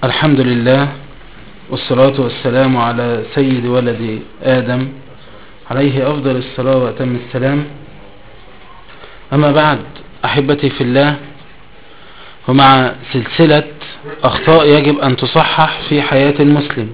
الحمد لله والصلاة والسلام على سيد ولد آدم عليه أفضل الصلاة وأتم السلام أما بعد أحبتي في الله ومع سلسلة أخطاء يجب أن تصحح في حياة المسلم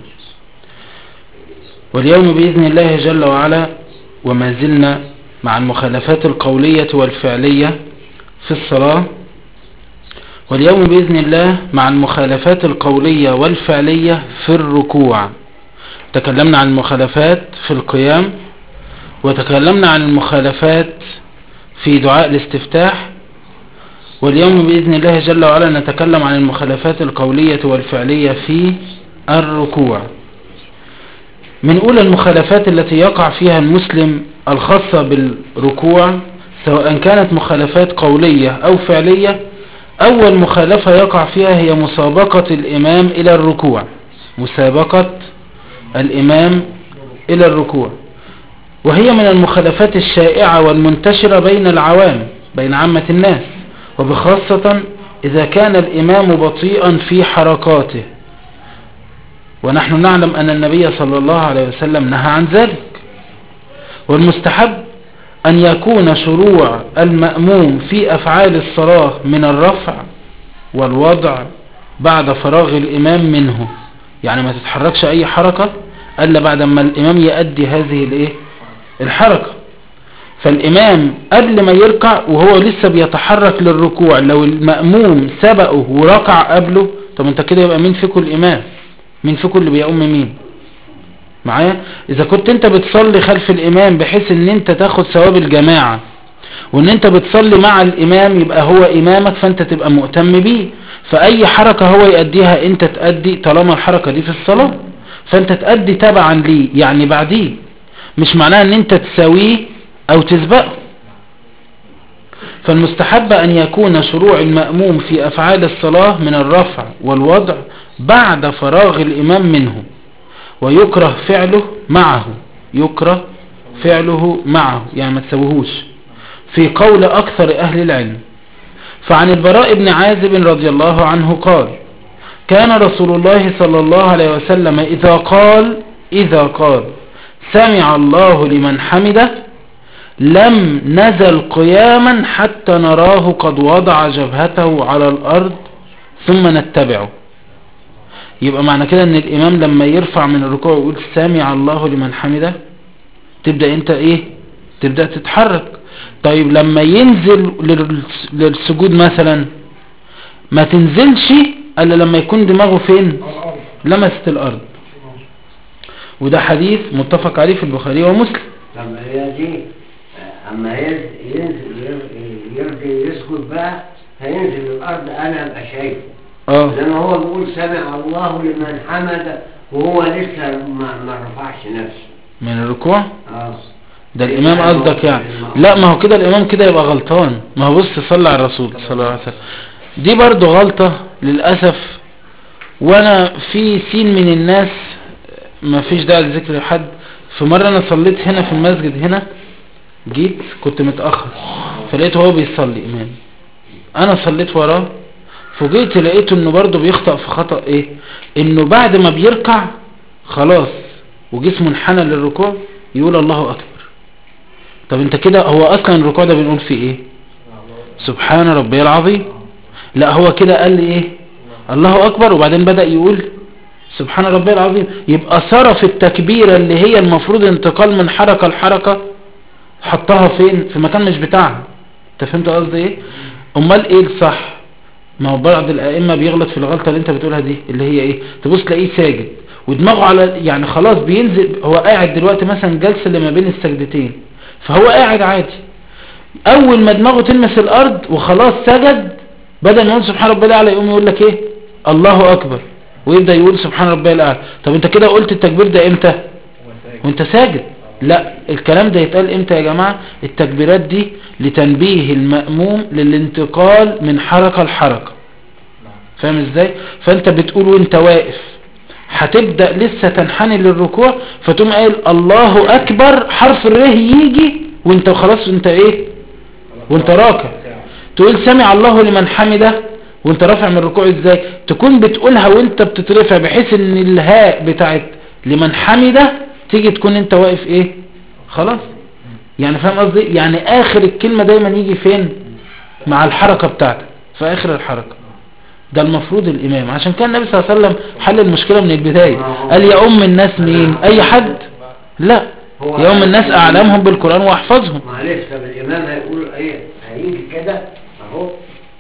واليوم بإذن الله جل وعلا وما زلنا مع المخالفات القولية والفعلية في الصلاة واليوم بإذن الله مع المخالفات القولية والفعلية في الركوع تكلمنا عن المخالفات في القيام وتكلمنا عن المخالفات في دعاء الاستفتاح واليوم بإذن الله جل وعلا نتكلم عن المخالفات القولية والفعلية في الركوع من أولى المخالفات التي يقع فيها المسلم الخاصة بالركوع سواء كانت مخالفات قولية أو فعلية أول مخالفة يقع فيها هي مسابقة الإمام إلى الركوع مسابقة الإمام إلى الركوع وهي من المخالفات الشائعة والمنتشرة بين العوام بين عامة الناس وبخاصة إذا كان الإمام بطيئا في حركاته ونحن نعلم أن النبي صلى الله عليه وسلم نهى عن ذلك والمستحب أن يكون شروع المأموم في أفعال الصلاة من الرفع والوضع بعد فراغ الإمام منه يعني ما تتحركش أي حركة ألا بعد ما الإمام يؤدي هذه الإيه؟ الحركة فالإمام قبل ما يركع وهو لسه بيتحرك للركوع لو المأموم سبقه وركع قبله طب انت كده يبقى مين فيكم الإمام مين فيكم اللي بيقوم مين معايا اذا كنت انت بتصلي خلف الامام بحيث ان انت تاخد ثواب الجماعة وان انت بتصلي مع الامام يبقى هو امامك فانت تبقى مؤتم بيه فاي حركة هو يأديها انت تأدي طالما الحركة دي في الصلاة فانت تأدي تبعا ليه يعني بعديه مش معناها ان انت تساويه او تسبقه فالمستحب ان يكون شروع المأموم في افعال الصلاة من الرفع والوضع بعد فراغ الامام منه ويكره فعله معه يكره فعله معه يعني ما تسويهوش في قول أكثر أهل العلم فعن البراء بن عازب رضي الله عنه قال كان رسول الله صلى الله عليه وسلم إذا قال إذا قال سمع الله لمن حمده لم نزل قياما حتى نراه قد وضع جبهته على الأرض ثم نتبعه يبقى معنى كده ان الامام لما يرفع من الركوع ويقول سامع الله لمن حمده تبدأ انت ايه تبدأ تتحرك طيب لما ينزل للسجود مثلا ما تنزلش الا لما يكون دماغه فين لمست الارض وده حديث متفق عليه في البخاري ومسلم لما هي دي اما ينزل يرضي يسجد بقى هينزل الارض انا ابقى شايفه اه لما هو بيقول سمع الله لمن حمد وهو لسه ما, ما رفعش نفسه من الركوع اه ده الامام قصدك يعني لا ما هو كده الامام كده يبقى غلطان ما هو بص صلى على الرسول صلى الله عليه وسلم دي برضو غلطة للأسف وانا في سين من الناس ما فيش داعي لذكر لحد في مرة انا صليت هنا في المسجد هنا جيت كنت متأخر فلقيته هو بيصلي امام انا صليت وراه فوجئت لقيته انه برضه بيخطأ في خطأ ايه انه بعد ما بيركع خلاص وجسمه انحنى للركوع يقول الله اكبر طب انت كده هو اصلا الركوع ده بنقول فيه ايه سبحان ربي العظيم لا هو كده قال لي ايه الله اكبر وبعدين بدأ يقول سبحان ربي العظيم يبقى صرف التكبيرة اللي هي المفروض انتقال من حركة لحركة حطها فين في مكان مش بتاعها انت فهمت قصدي ايه امال ايه الصح ما هو بعض الائمه بيغلط في الغلطه اللي انت بتقولها دي اللي هي ايه تبص تلاقيه ساجد ودماغه على يعني خلاص بينزل هو قاعد دلوقتي مثلا جلسه اللي ما بين السجدتين فهو قاعد عادي اول ما دماغه تلمس الارض وخلاص سجد بدل ما يقول سبحان ربي الاعلى يقوم يقول لك ايه الله اكبر ويبدا يقول سبحان ربي الاعلى طب انت كده قلت التكبير ده امتى وانت ساجد لا الكلام ده يتقال امتى يا جماعة التكبيرات دي لتنبيه المأموم للانتقال من حركة لحركة فاهم ازاي فانت بتقول وانت واقف هتبدأ لسه تنحني للركوع فتقوم قايل الله اكبر حرف الره يجي وانت خلاص وانت ايه وانت راكع تقول سمع الله لمن حمده وانت رافع من الركوع ازاي تكون بتقولها وانت بتترفع بحيث ان الهاء بتاعت لمن حمده تيجي تكون انت واقف ايه خلاص يعني فاهم قصدي يعني اخر الكلمة دايما يجي فين مع الحركة بتاعتك في اخر الحركة ده المفروض الامام عشان كان النبي صلى الله عليه وسلم حل المشكلة من البداية قال يا ام الناس مين اي حد لا يا ام الناس اعلمهم بالقرآن واحفظهم معلش طب الامام هيقول ايه هيجي كده اهو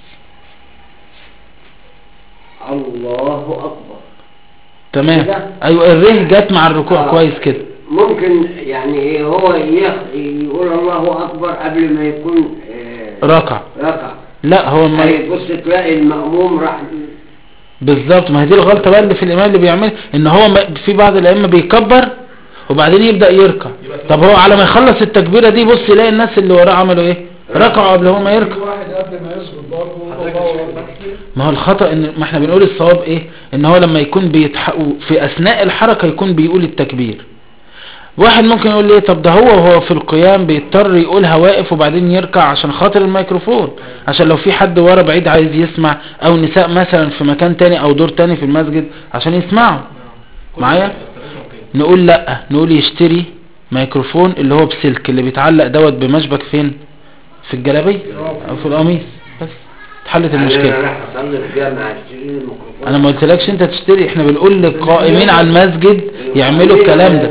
الله اكبر تمام كده؟ ايوه الره جت مع الركوع آه. كويس كده ممكن يعني إيه هو يخ- يقول الله اكبر قبل ما يكون آه، ركع ركع لا هو ما هيبص تلاقي المأموم راح بالظبط ما هي دي الغلطة بقى اللي في الإمام اللي بيعمل إن هو ما- في بعض الأئمة بيكبر وبعدين يبدأ يركع طب هو على ما يخلص التكبيرة دي بص يلاقي الناس اللي وراه عملوا إيه ركعوا قبل هو ما يركع في واحد قبل ما يسجد برضه حضرتك الله مش أكبر. ما هو الخطأ إن ما احنا بنقول الصواب إيه إن هو لما يكون بيتح... في أثناء الحركة يكون بيقول التكبير واحد ممكن يقول ليه طب ده هو وهو في القيام بيضطر يقولها واقف وبعدين يركع عشان خاطر الميكروفون عشان لو في حد ورا بعيد عايز يسمع او نساء مثلا في مكان تاني او دور تاني في المسجد عشان يسمعوا معايا نقول لا نقول يشتري ميكروفون اللي هو بسلك اللي بيتعلق دوت بمشبك فين في الجلابيه او في القميص بس اتحلت انا المشكله راح اصلي في جامع اشتري لي الميكروفون انا ما قلتلكش انت تشتري احنا بنقول للقائمين على المسجد يعملوا الكلام ده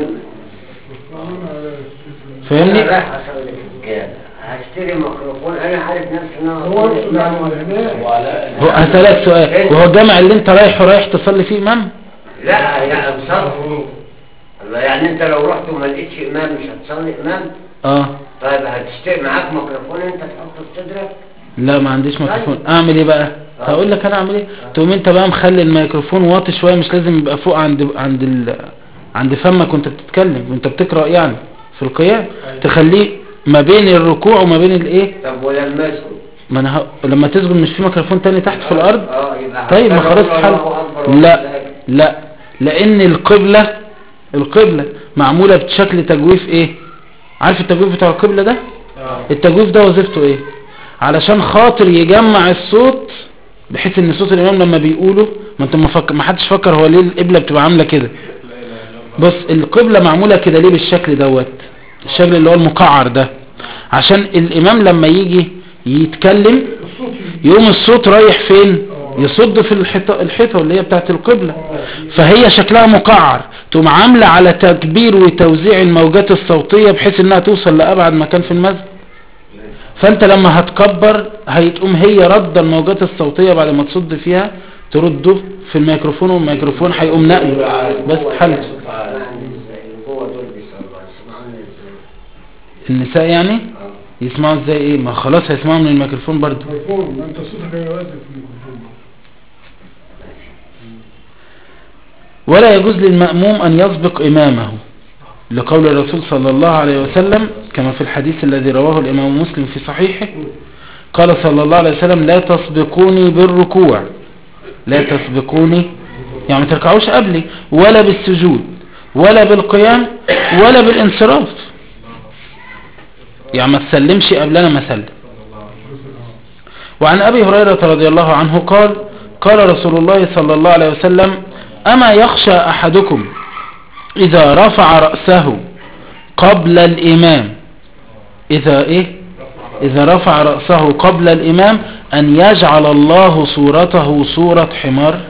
فاهمني انا رايح اصلي في الجامع هشتري ميكروفون انا عارف نفسي ان انا هو أصلي يقصد في على جامع. هناك وعلى هو هسألك سؤال وهو الجامع اللي انت رايحه رايح تصلي فيه امام لا يا بصرف الله يعني انت لو رحت وما لقيتش امام مش هتصلي امام اه طيب هتشتري معاك ميكروفون انت تحطه في صدرك لا ما عنديش ميكروفون اعمل ايه بقى هقول لك انا اعمل ايه تقوم انت بقى مخلي الميكروفون واطي شويه مش لازم يبقى فوق عند عند ال... عند فمك وانت بتتكلم وانت بتقرا يعني في القيام تخليه ما بين الركوع وما بين الايه طب ولما اسكت ما انا ه... لما تسجد مش في ميكروفون تاني تحت في الارض اه يبقى طيب ما هتقول خلاص الله حل أكبر لا ولا لا لان القبلة القبلة معمولة بشكل تجويف ايه عارف التجويف بتاع القبلة ده التجويف ده وظيفته ايه علشان خاطر يجمع الصوت بحيث ان صوت الامام لما بيقوله ما انت ما فك... ما حدش فكر هو ليه القبلة بتبقى عاملة كده بص القبلة معمولة كده ليه بالشكل دوت الشكل اللي هو المقعر ده عشان الامام لما يجي يتكلم الصوت يقوم الصوت رايح فين يصد في الحيطة, الحيطة اللي هي بتاعت القبلة فهي شكلها مقعر تقوم عاملة على تكبير وتوزيع الموجات الصوتية بحيث انها توصل لأبعد مكان في المسجد فانت لما هتكبر هيتقوم هي رد الموجات الصوتية بعد ما تصد فيها ترده في الميكروفون والميكروفون هيقوم نقله بس حلت هو دول بيصلوا يسمعوني ازاي النساء يعني اه يسمعوا ازاي ايه ما خلاص هيسمعوا من الميكروفون برضه ميكروفون ما انت صوتك هيوازن في الميكروفون ولا يجوز للمأموم أن يسبق إمامه لقول الرسول صلى الله عليه وسلم كما في الحديث الذي رواه الإمام مسلم في صحيحه قال صلى الله عليه وسلم لا تسبقوني بالركوع لا تسبقوني يعني ما تركعوش قبلي ولا بالسجود ولا بالقيام ولا بالانصراف يعني ما تسلمش قبل أنا ما أسلم وعن أبي هريرة رضي الله عنه قال قال رسول الله صلى الله عليه وسلم أما يخشى أحدكم إذا رفع رأسه قبل الإمام إذا إيه إذا رفع رأسه قبل الإمام أن يجعل الله صورته صورة حمار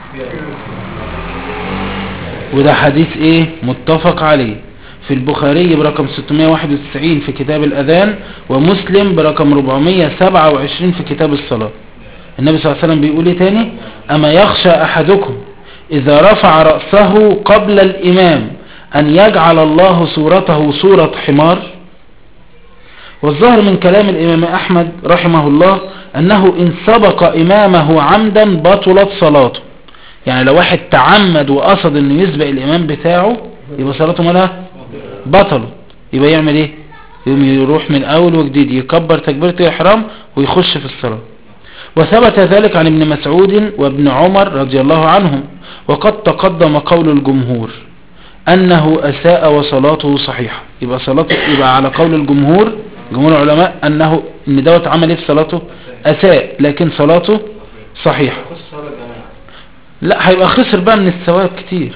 وده حديث إيه متفق عليه في البخاري برقم 691 في كتاب الأذان ومسلم برقم 427 في كتاب الصلاة النبي صلى الله عليه وسلم بيقول ايه تاني أما يخشى أحدكم إذا رفع رأسه قبل الإمام أن يجعل الله صورته صورة حمار والظاهر من كلام الإمام أحمد رحمه الله أنه إن سبق إمامه عمدا بطلت صلاته يعني لو واحد تعمد وقصد أنه يسبق الإمام بتاعه يبقى صلاته مالها بطلت يبقى يعمل إيه يقوم يروح من أول وجديد يكبر تكبيرة الإحرام ويخش في الصلاة وثبت ذلك عن ابن مسعود وابن عمر رضي الله عنهم وقد تقدم قول الجمهور أنه أساء وصلاته صحيحة يبقى صلاته يبقى على قول الجمهور جمهور العلماء أنه إن دوت عمل إيه في صلاته أساء لكن صلاته صحيحة خش صلاة جماعة لا هيبقى خسر بقى من الثواب كتير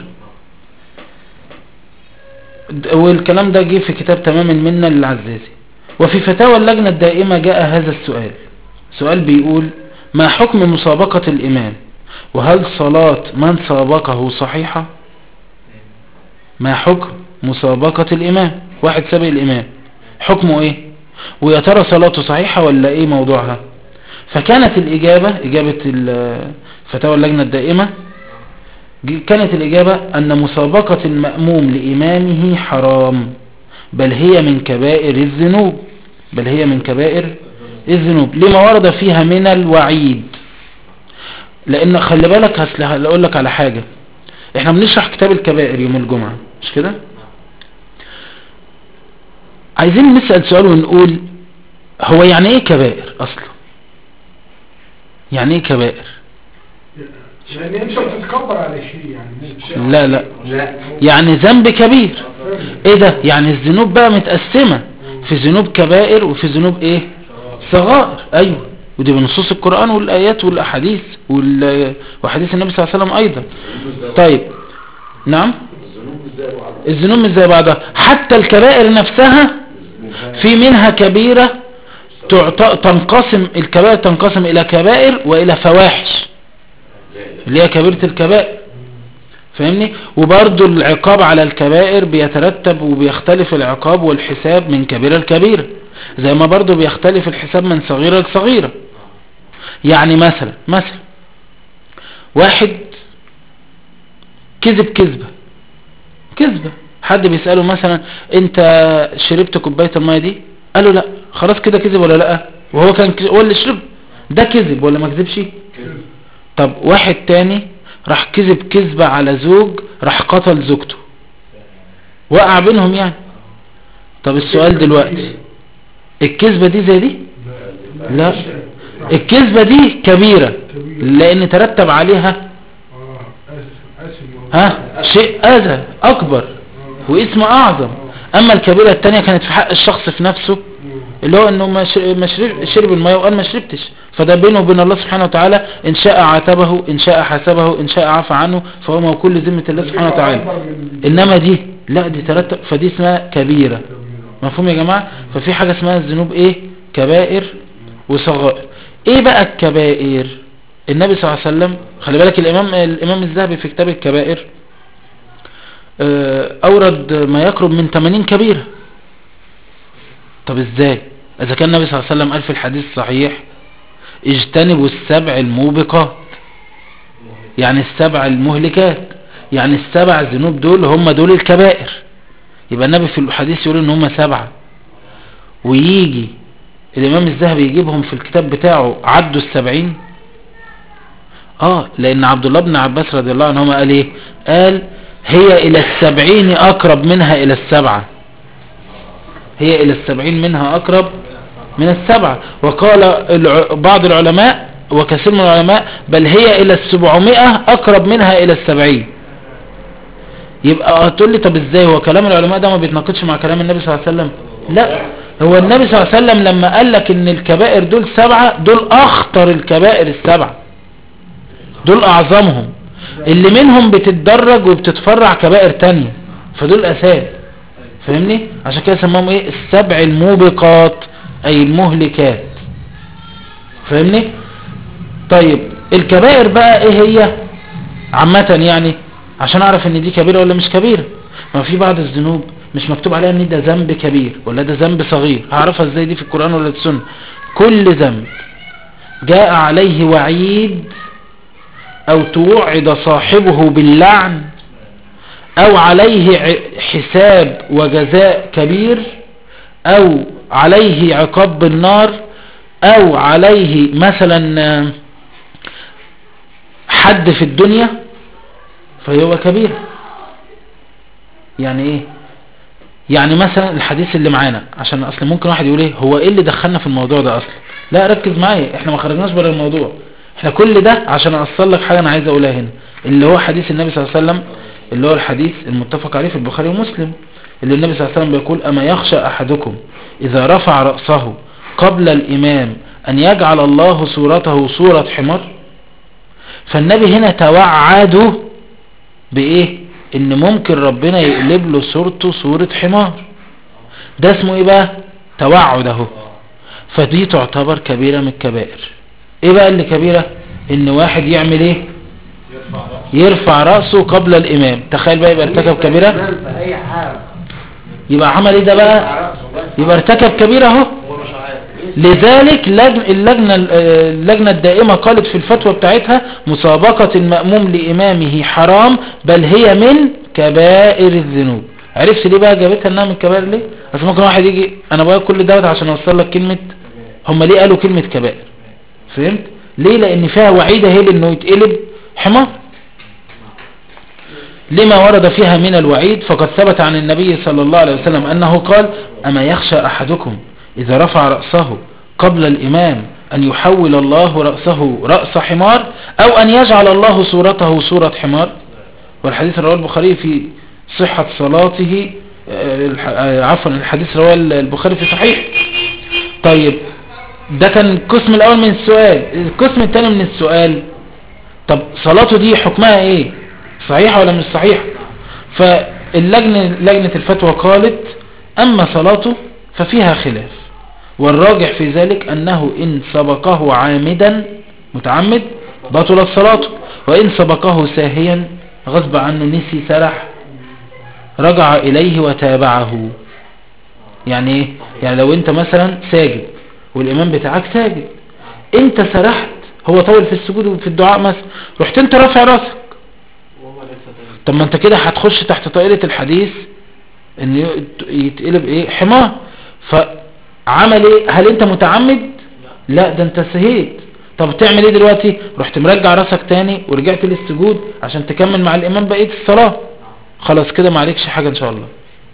د- والكلام ده جه في كتاب تمام المنة للعزازي وفي فتاوى اللجنة الدائمة جاء هذا السؤال سؤال بيقول ما حكم مسابقة الإمام وهل صلاة من سابقه صحيحة ما حكم مسابقة الإمام واحد سابق الإمام حكمه إيه ويا ترى صلاته صحيحة ولا إيه موضوعها فكانت الإجابة إجابة ال- فتاوى اللجنة الدائمة ج- كانت الإجابة أن مسابقة المأموم لإمامه حرام بل هي من كبائر الذنوب بل هي من كبائر الذنوب لما ورد فيها من الوعيد لأن خلي بالك هسل- هقول لك على حاجة احنا بنشرح كتاب الكبائر يوم الجمعة مش كده عايزين نسأل سؤال ونقول هو يعني ايه كبائر اصلا يعني ايه كبائر لان انت بتتكبر على شيء يعني لا لا لا يعني ذنب كبير فاهم؟ ايه ده يعني الذنوب بقى متقسمة في ذنوب كبائر وفي ذنوب ايه صغائر ايوه ودي بنصوص القرآن والايات والاحاديث وال- وحديث النبي صلى الله عليه وسلم ايضا طيب نعم الذنوب مش زي بعضها حتى الكبائر نفسها في منها كبيرة تعط- تنقسم الكبائر تنقسم الى كبائر والى فواحش اللي هي كبيرة الكبائر فاهمني وبرضو العقاب على الكبائر بيترتب وبيختلف العقاب والحساب من كبيرة لكبيرة زي ما برضو بيختلف الحساب من صغيرة لصغيرة يعني مثلا مثلا واحد كذب كذبة كذبة حد بيسأله مثلا انت شربت كوباية المية دي قال له لا خلاص كده كذب ولا لا وهو كان ك- هو اللي شرب ده كذب ولا ما كذبش طب واحد تاني راح كذب كذبة على زوج راح قتل زوجته وقع بينهم يعني طب السؤال دلوقتي الكذبة دي زي دي لا الكذبة دي كبيرة لان ترتب عليها اه اسف اسف ها شيء اذى اكبر واسم اعظم اما الكبيرة التانية كانت في حق الشخص في نفسه اللي هو انه ما شر- ما شرب شرب المية وقال ما شربتش فده بينه وبين الله سبحانه وتعالى ان شاء عاتبه ان شاء حسبه ان شاء عفى عنه فهو موكول لذمة الله سبحانه وتعالى انما دي لا دي ترتب فدي اسمها كبيرة مفهوم يا جماعة ففي حاجة اسمها الذنوب ايه كبائر وصغائر ايه بقى الكبائر النبي صلى الله عليه وسلم خلي بالك الامام الامام الذهبي في كتاب الكبائر آه، اورد ما يقرب من 80 كبيرة طب ازاي اذا كان النبي صلى الله عليه وسلم قال في الحديث الصحيح اجتنبوا السبع الموبقات يعني السبع المهلكات يعني السبع ذنوب دول هم دول الكبائر يبقى النبي في الحديث يقول ان هم سبعة ويجي الامام الذهبي يجيبهم في الكتاب بتاعه عدوا السبعين اه لان عبد الله بن عباس رضي الله عنهما قال ايه قال هي الى السبعين اقرب منها الى السبعة هي الى السبعين منها اقرب من السبعة وقال الع... بعض العلماء وكثير من العلماء بل هي الى السبعمائة اقرب منها الى السبعين يبقى هتقول لي طب ازاي هو كلام العلماء ده ما بيتناقضش مع كلام النبي صلى الله عليه وسلم لا هو النبي صلى الله عليه وسلم لما قال لك ان الكبائر دول سبعة دول اخطر الكبائر السبعة دول اعظمهم اللي منهم بتتدرج وبتتفرع كبائر تانية فدول اساس فاهمني عشان كده سموهم ايه السبع الموبقات اي المهلكات فاهمني طيب الكبائر بقى ايه هي عامة يعني عشان اعرف ان دي كبيرة ولا مش كبيرة ما في بعض الذنوب مش مكتوب عليها ان ده ذنب كبير ولا ده ذنب صغير هعرفها ازاي دي في القرآن ولا السنة كل ذنب جاء عليه وعيد او توعد صاحبه باللعن او عليه ع- حساب وجزاء كبير او عليه عقاب بالنار او عليه مثلا آه، حد في الدنيا فهو كبير يعني ايه يعني مثلا الحديث اللي معانا عشان اصل ممكن واحد يقول ايه هو ايه اللي دخلنا في الموضوع ده اصلا لا ركز معايا احنا ما خرجناش بره الموضوع احنا كل ده عشان اوصل لك حاجه انا عايز اقولها هنا اللي هو حديث النبي صلى الله عليه وسلم اللي هو الحديث المتفق عليه في البخاري ومسلم اللي النبي صلى الله عليه وسلم بيقول اما يخشى احدكم اذا رفع رأسه قبل الامام ان يجعل الله صورته صورة حمار فالنبي هنا توعده بايه ان ممكن ربنا يقلب له صورته صورة حمار ده اسمه ايه بقى توعد اهو فدي تعتبر كبيرة من الكبائر ايه بقى اللي كبيرة ان واحد يعمل ايه يرفع رأسه قبل الامام تخيل بقى يبقى ارتكب كبيرة الإمام في أي حاجة يبقى عمل ايه ده بقى يرفع رأسه بس. يبقى ارتكب كبيرة اهو لذلك لج- اللجنة اللجنة الدائمة قالت في الفتوى بتاعتها مسابقة المأموم لإمامه حرام بل هي من كبائر الذنوب عرفت ليه بقى جابتها انها من الكبائر ليه اصل ممكن واحد يجي انا بقول كل دوت عشان اوصل لك كلمة هم ليه قالوا كلمة كبائر فهمت ليه لان فيها وعيدة هي انه يتقلب حمار لما ورد فيها من الوعيد فقد ثبت عن النبي صلى الله عليه وسلم أنه قال أما يخشى أحدكم إذا رفع رأسه قبل الإمام أن يحول الله رأسه رأس حمار أو أن يجعل الله صورته صورة حمار والحديث رواه البخاري في صحة صلاته آه، الح- آه، عفوا الحديث رواه البخاري في صحيح طيب ده كان القسم الأول من السؤال القسم الثاني من السؤال طب صلاته دي حكمها ايه صحيحة ولا مش صحيحة فاللجنة لجنة الفتوى قالت اما صلاته ففيها خلاف والراجح في ذلك انه ان سبقه عامدا متعمد بطلت صلاته وان سبقه ساهيا غصب عنه نسي سرح رجع اليه وتابعه يعني ايه يعني لو انت مثلا ساجد والامام بتاعك ساجد انت سرحت هو طول في السجود وفي الدعاء مثلا رحت انت رافع راسك طب ما انت كده هتخش تحت طائرة الحديث ان ي- يتقلب ايه حمار فعمل ايه هل انت متعمد لا ده انت سهيت طب تعمل ايه دلوقتي رحت مرجع راسك تاني ورجعت للسجود عشان تكمل مع الامام بقية الصلاة خلاص كده ما عليكش حاجة ان شاء الله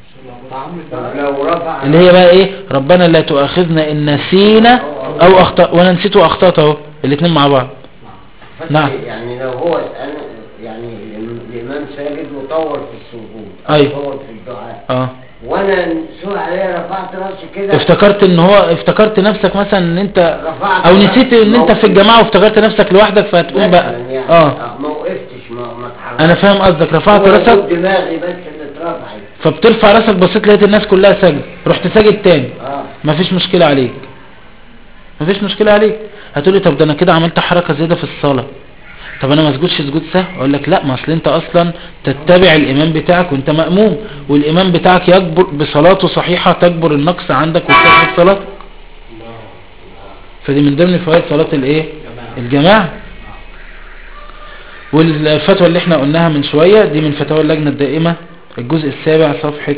طب لو رفع اللي هي بقى ايه ربنا لا تؤاخذنا ان نسينا او اخطأ وانا نسيت واخطأت اهو الاتنين مع بعض فتح نعم. يعني لو هو أنا يعني الإم- الإمام ساجد وطول في السجود أو أيوة. طول في الدعاء اه وأنا سوء عليا رفعت راسي كده افتكرت ان هو افتكرت نفسك مثلا ان انت رفعت او راسي. نسيت ان انت في موقف. الجماعة وافتكرت نفسك لوحدك فهتقوم بقى مثلاً يعني اه ما وقفتش ما ما اتحركتش انا فاهم قصدك رفعت هو راسك دماغي بس اللي اترفعت فبترفع راسك بصيت لقيت الناس كلها ساجد رحت ساجد تاني اه مفيش مشكلة عليك مفيش مشكلة عليك هتقولي طب ده انا كده عملت حركة زيادة في الصلاة طب انا ما اسجدش سجود سهو اقول لك لا ما اصل انت اصلا تتبع الامام بتاعك وانت مأموم والامام بتاعك يجبر بصلاته صحيحة تجبر النقص عندك وتصحيح صلاتك فدي من ضمن فوائد صلاة الايه الجماعة والفتوى اللي احنا قلناها من شوية دي من فتاوى اللجنة الدائمة الجزء السابع صفحة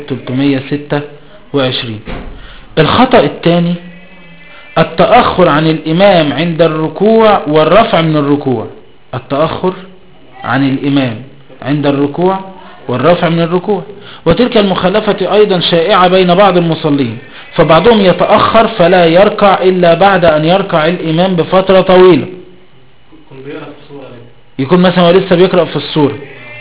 326 الخطأ الثاني التأخر عن الإمام عند الركوع والرفع من الركوع التأخر عن الإمام عند الركوع والرفع من الركوع وتلك المخالفة أيضا شائعة بين بعض المصلين فبعضهم يتأخر فلا يركع إلا بعد أن يركع الإمام بفترة طويلة كنت بيقرا في الصورة دي يكون مثلا هو لسه بيقرأ في السورة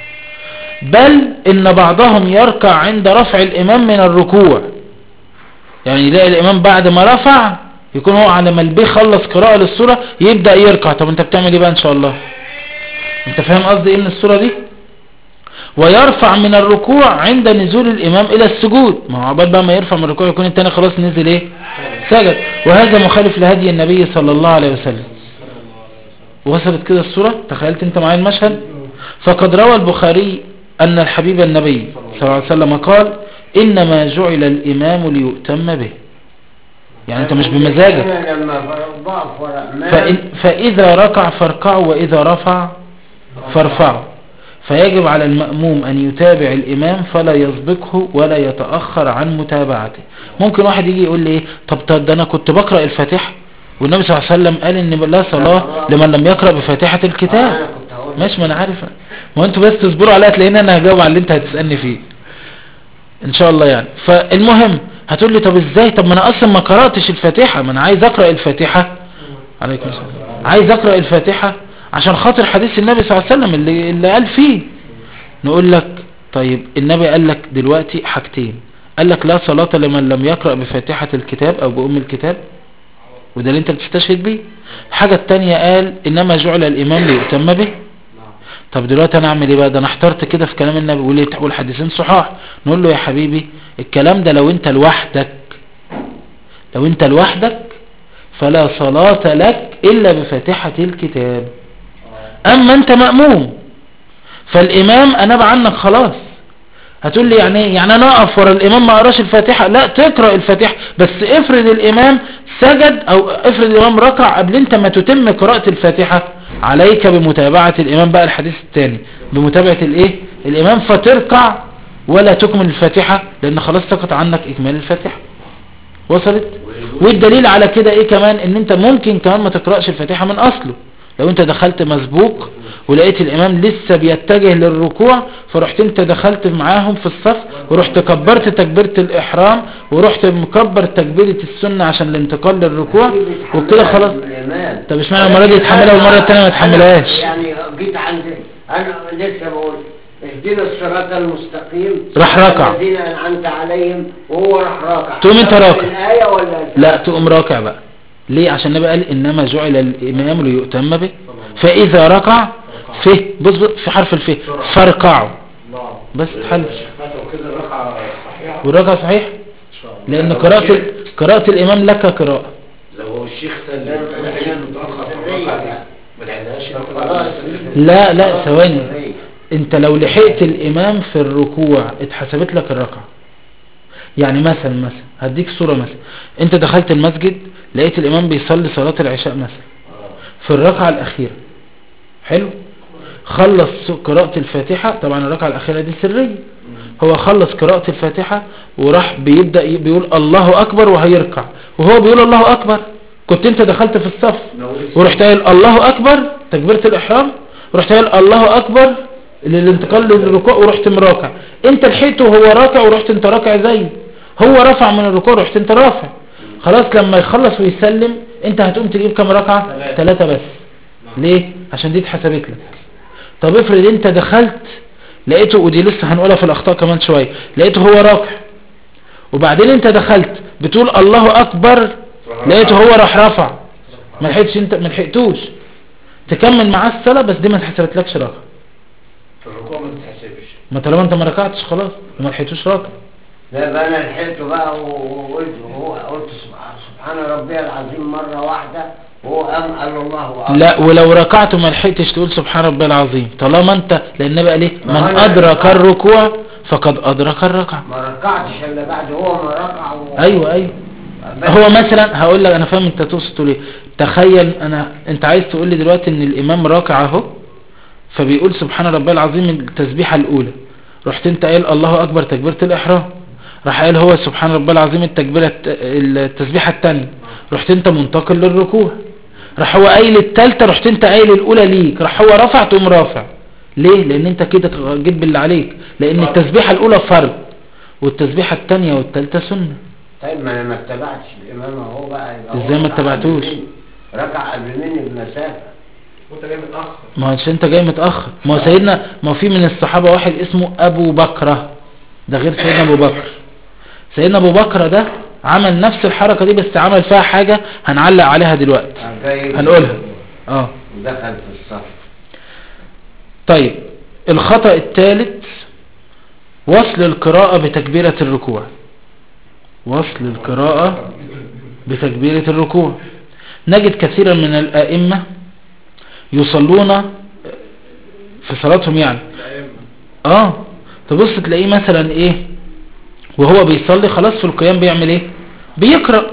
بل إن بعضهم يركع عند رفع الإمام من الركوع يعني يلاقي الإمام بعد ما رفع يكون هو على ما البيه خلص قراءة للسورة يبدأ يركع طب انت بتعمل ايه بقى ان شاء الله انت فاهم قصدي ايه من السورة دي ويرفع من الركوع عند نزول الإمام إلى السجود ما هو عبال بقى ما يرفع من الركوع يكون التاني خلاص نزل ايه سجد وهذا مخالف لهدي النبي صلى الله عليه وسلم وصلت كده الصورة تخيلت انت معايا المشهد فقد روى البخاري أن الحبيب النبي صلى الله عليه وسلم قال إنما جعل الإمام ليؤتم به يعني انت مش بمزاجك انا لما بقف ورا فإن فإذا ركع فاركعوا وإذا رفع فارفعوا فيجب على المأموم أن يتابع الإمام فلا يسبقه ولا يتأخر عن متابعته ممكن واحد يجي يقول لي إيه طب طب ده أنا كنت بقرأ الفاتحة والنبي صلى الله عليه وسلم قال إن لا صلاة لمن لم يقرأ بفاتحة الكتاب انا كنت هقول ماشي ما أنا عارف ما انتوا بس تصبروا عليها تلاقيني أنا هجاوب على اللي أنت هتسألني فيه إن شاء الله يعني فالمهم هتقول لي طب إزاي طب ما أنا أصلا ما قرأتش الفاتحة ما أنا عايز أقرأ الفاتحة عليكم السلام عايز أقرأ الفاتحة عشان خاطر حديث النبي صلى الله عليه وسلم اللي, اللي قال فيه نقول لك طيب النبي قال لك دلوقتي حاجتين قال لك لا صلاة لمن لم يقرأ بفاتحة الكتاب أو بأم الكتاب وده اللي انت بتستشهد بيه الحاجة التانية قال إنما جعل الإمام ليؤتم به طب دلوقتي انا اعمل ايه بقى ده انا احترت كده في كلام النبي واللي- والحديثين صحاح نقول له يا حبيبي الكلام ده لو انت لوحدك لو انت لوحدك فلا صلاة لك الا بفاتحة الكتاب اما انت مأموم فالامام اناب عنك خلاص هتقول لي يعني ايه يعني انا اقف ورا الامام ما اقراش الفاتحة لا تقرأ الفاتحة بس افرض الامام سجد او افرض الامام ركع قبل انت ما تتم قراءة الفاتحة عليك بمتابعة الامام بقى الحديث الثاني بمتابعة الايه الامام فتركع ولا تكمل الفاتحة لان خلاص سقط عنك اكمال الفاتحة وصلت والدليل على كده ايه كمان ان انت ممكن كمان ما تقرأش الفاتحة من اصله لو انت دخلت مسبوق ولقيت الامام لسه بيتجه للركوع فرحت انت دخلت معاهم في الصف ورحت كبرت تكبيرة الاحرام ورحت مكبر تكبيرة السنة عشان الانتقال للركوع وكده خلاص الإمام. طب اشمعنى المرة دي يتحملها والمرة التانية ما أنا- يتحملهاش يعني جيت عند انا لسه بقول اهدنا الصراط المستقيم راح ركع. الذين انعمت عليهم وهو راح راكع تقوم انت أقرأ راكع. الايه ولا لا تقوم راكع بقى ليه عشان النبي قال انما جعل الامام ليؤتم به فاذا ركع فه بص بص في حرف الفه فاركعوا بس تحل كده رقعة صحيحة والركعة صحيح لان قراءة ال- قراءة الامام لك قراءة لو هو الشيخ سلم لا، احنا متأخر في الرقعة دي ما لحقناش خلاص لا لا ثواني انت لو لحقت الامام في الركوع اتحسبت لك الركعة يعني مثلا مثلا هديك صورة مثلا انت دخلت المسجد لقيت الامام بيصلي صلاة العشاء مثلا في الركعة الاخيرة حلو خلص قراءة الفاتحة طبعا الركعة الاخيرة دي سرية هو خلص قراءة الفاتحة وراح بيبدأ ي- بيقول الله اكبر وهيركع وهو بيقول الله اكبر كنت انت دخلت في الصف ورحت قايل الله اكبر تكبيرة الاحرام ورحت قايل الله اكبر للانتقال للركوع ورحت مراكع انت لحقته وهو راكع ورحت انت راكع زيه هو رفع من الركوع ورحت انت رافع خلاص لما يخلص ويسلم انت هتقوم تجيب كام ركعة ثلاثة. ثلاثة بس ليه عشان دي اتحسبت لك طب افرض انت دخلت لقيته ودي لسه هنقولها في الاخطاء كمان شوية لقيته هو راكع وبعدين انت دخلت بتقول الله اكبر لقيته هو راح رفع ما لحقتش انت ما لحقتوش تكمل معاه الصلاه بس دي ما اتحسبتلكش ركعه في الركوع ما تتحسبش ما طالما انت ما ركعتش خلاص وما لحقتوش ركعه لا بقى انا لحقته بقى وقلت وهو قلت سبحان- سبحان ربي العظيم مرة واحدة وهو قام قال الله أكبر لا ولو ركعت وما لحقتش تقول سبحان ربي العظيم طالما انت لان بقى ليه ما من هو أنا- ادرك الركوع فقد ادرك الركعه ما ركعتش الا بعد هو ما ركع و... ايوه ايوه بس- هو مثلا هقول لك انا فاهم انت تقصد تقول ايه تخيل انا انت عايز تقول لي دلوقتي ان الامام راكع اهو فبيقول سبحان ربي العظيم التسبيحه الاولى رحت انت قايل الله اكبر تكبيره الاحرام راح قايل هو سبحان ربي العظيم التكبيره الت- التسبيحه الثانيه رحت انت منتقل للركوع راح هو قايل الثالثه رحت انت قايل الاولى ليك راح هو رفع تقوم رافع ليه لان انت كده جيت باللي عليك لان التسبيحه الاولى فرض والتسبيحه الثانيه والثالثه سنه طيب ما انا ما اتبعتش الامام اهو بقى يبقى هو ازاي ما ركع اتبعتوش؟ قبل مني. ركع قبل مني بمسافة وانت جاي متاخر ما هو عشان انت جاي متأخر ما هو سيدنا ما هو في من الصحابة واحد اسمه ابو بكرة ده غير سيدنا ابو بكر سيدنا ابو بكر ده عمل نفس الحركة دي بس عمل فيها حاجة هنعلق عليها دلوقتي جاي هنقولها اه دخل في الصف طيب الخطأ الثالث وصل القراءة بتكبيرة الركوع وصل القراءة بتكبيرة الركوع نجد كثيرا من الآئمة يصلون في صلاتهم يعني اه تبص تلاقيه مثلا ايه وهو بيصلي خلاص في القيام بيعمل ايه بيقرأ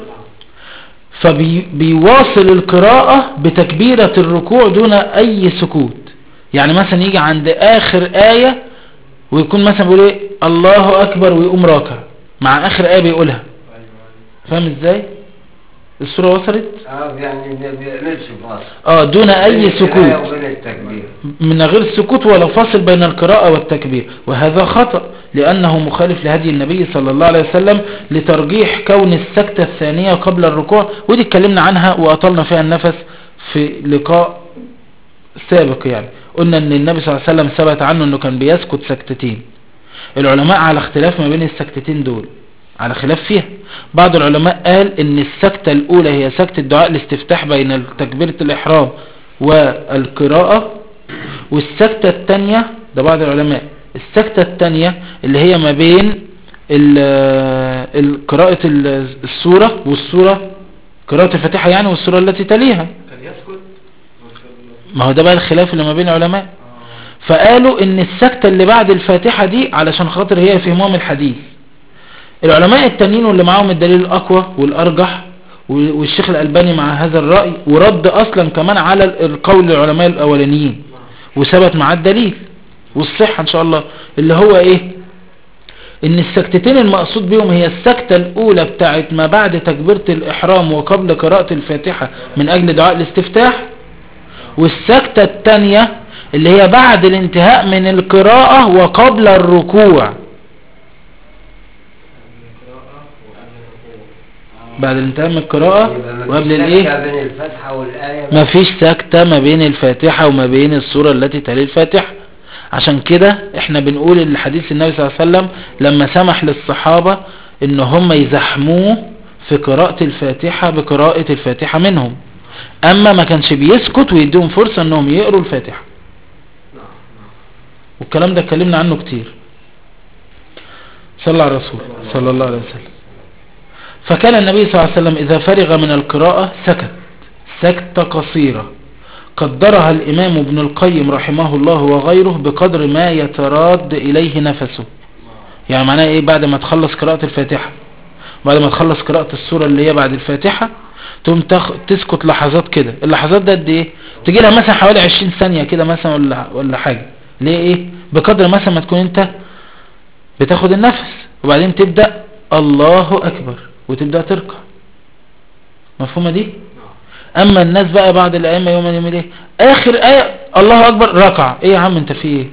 فبيواصل القراءة بتكبيرة الركوع دون اي سكوت يعني مثلا يجي عند اخر آية ويكون مثلا بيقول ايه الله اكبر ويقوم راكع مع اخر آية بيقولها فاهم ازاي الصورة وصلت اه يعني ما بيعملش فاصل اه دون اي بين القراية سكوت وبين التكبير من غير سكوت ولا فاصل بين القراءة والتكبير وهذا خطأ لأنه مخالف لهدي النبي صلى الله عليه وسلم لترجيح كون السكتة الثانية قبل الركوع ودي اتكلمنا عنها وأطلنا فيها النفس في لقاء سابق يعني قلنا ان النبي صلى الله عليه وسلم ثبت عنه انه كان بيسكت سكتتين العلماء على اختلاف ما بين السكتتين دول على خلاف فيها بعض العلماء قال ان السكتة الاولى هي سكتة دعاء الاستفتاح بين تكبيرة الاحرام والقراءة والسكتة التانية ده بعض العلماء السكتة التانية اللي هي ما بين ال- ال- قراءة ال- السورة والسورة قراءة الفاتحة يعني والسورة التي تليها كان يسكت ما هو ده بقى الخلاف اللي ما بين العلماء فقالوا ان السكتة اللي بعد الفاتحة دي علشان خاطر هي فهمهم الحديث العلماء التانيين واللي معاهم الدليل الاقوى والارجح و- والشيخ الالباني مع هذا الرأي ورد اصلا كمان على ال- القول العلماء الاولانيين وثبت معاه الدليل والصحة ان شاء الله اللي هو ايه ان السكتتين المقصود بهم هي السكتة الاولى بتاعت ما بعد تكبيرة الاحرام وقبل قراءة الفاتحة من اجل دعاء الاستفتاح والسكتة التانية اللي هي بعد الانتهاء من القراءة وقبل الركوع بعد الانتهاء من القراءة يبقى مفيش وقبل سكتة الايه بين الفتحة والآية ما فيش سكتة ما بين الفاتحة وما بين السورة التي تلي الفاتحة عشان كده احنا بنقول الحديث النبي صلى الله عليه وسلم لما سمح للصحابة ان هم يزحموه في قراءة الفاتحة بقراءة الفاتحة منهم اما ما كانش بيسكت ويديهم فرصة انهم يقروا الفاتحة والكلام ده اتكلمنا عنه كتير صلى على الرسول صلى الله عليه وسلم فكان النبي صلى الله عليه وسلم إذا فرغ من القراءة سكت سكتة قصيرة قدرها الإمام ابن القيم رحمه الله وغيره بقدر ما يتراد إليه نفسه يعني معناه إيه بعد ما تخلص قراءة الفاتحة بعد ما تخلص قراءة السورة اللي هي بعد الفاتحة تقوم تخ... تسكت لحظات كده اللحظات ده قد ايه تجي لها مثلا حوالي 20 ثانية كده مثلا ولا ولا حاجة ليه ايه بقدر مثلا ما تكون انت بتاخد النفس وبعدين تبدأ الله اكبر وتبدأ تركع مفهومة دي اما الناس بقى بعد الائمة يوم يوم ايه اخر ايه الله اكبر ركع ايه يا عم انت في ايه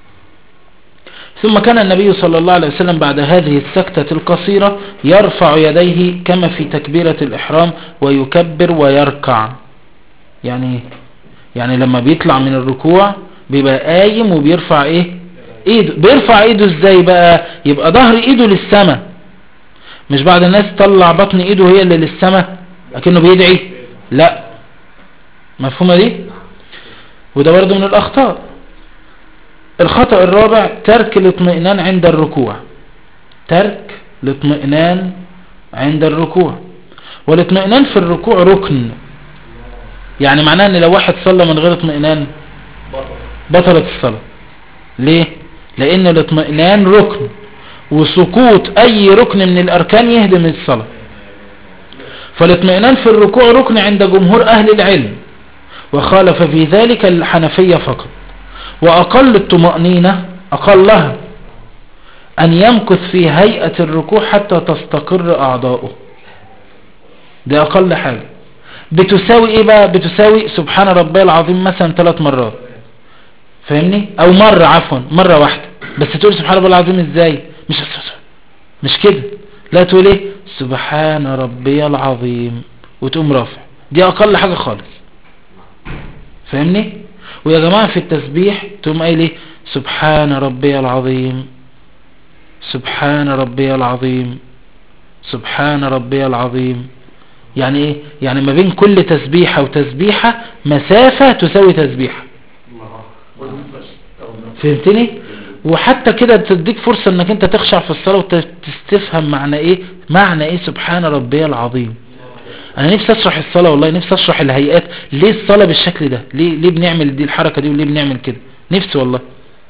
ثم كان النبي صلى الله عليه وسلم بعد هذه السكتة القصيرة يرفع يديه كما في تكبيرة الإحرام ويكبر ويركع يعني ايه يعني لما بيطلع من الركوع بيبقى قايم وبيرفع ايه ايده بيرفع ايده ازاي بقى يبقى ظهر ايده للسماء مش بعض الناس طلع بطن ايده هي اللي للسماء لكنه بيدعي لا مفهومة دي وده برضه من الاخطاء الخطأ الرابع ترك الاطمئنان عند الركوع ترك الاطمئنان عند الركوع والاطمئنان في الركوع ركن يعني معناه ان لو واحد صلى من غير اطمئنان بطلت الصلاة ليه لان الاطمئنان ركن وسقوط اي ركن من الاركان يهدم الصلاة فالاطمئنان في الركوع ركن عند جمهور اهل العلم وخالف في ذلك الحنفية فقط وأقل الطمأنينة أقلها أن يمكث في هيئة الركوع حتى تستقر أعضاؤه دي أقل حاجة بتساوي إيه بقى بتساوي سبحان ربي العظيم مثلا ثلاث مرات فاهمني أو مرة عفوا مرة واحدة بس تقول سبحان ربي العظيم إزاي مش مش كده لا تقول إيه سبحان ربي العظيم وتقوم رافع دي أقل حاجة خالص فاهمني ويا جماعة في التسبيح تقوم قايل ايه سبحان ربي العظيم سبحان ربي العظيم سبحان ربي العظيم يعني ايه يعني ما بين كل تسبيحة وتسبيحة مسافة تساوي تسبيحة فهمتني وحتى كده تديك فرصة انك انت تخشع في الصلاة وتستفهم معنى ايه معنى ايه سبحان ربي العظيم انا نفسي اشرح الصلاة والله نفسي اشرح الهيئات ليه الصلاة بالشكل ده ليه, ليه بنعمل دي الحركة دي وليه بنعمل كده نفسي والله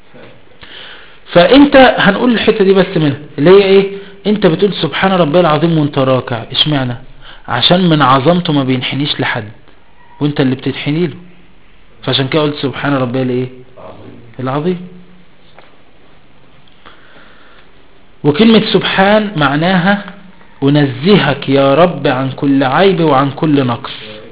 فانت هنقول الحتة دي بس منها اللي هي ايه انت بتقول سبحان ربي العظيم وانت راكع اشمعنى عشان من عظمته ما بينحنيش لحد وانت اللي بتتحني له فعشان كده قلت سبحان ربي الايه العظيم وكلمة سبحان معناها أنزهك يا رب عن كل عيب وعن كل نقص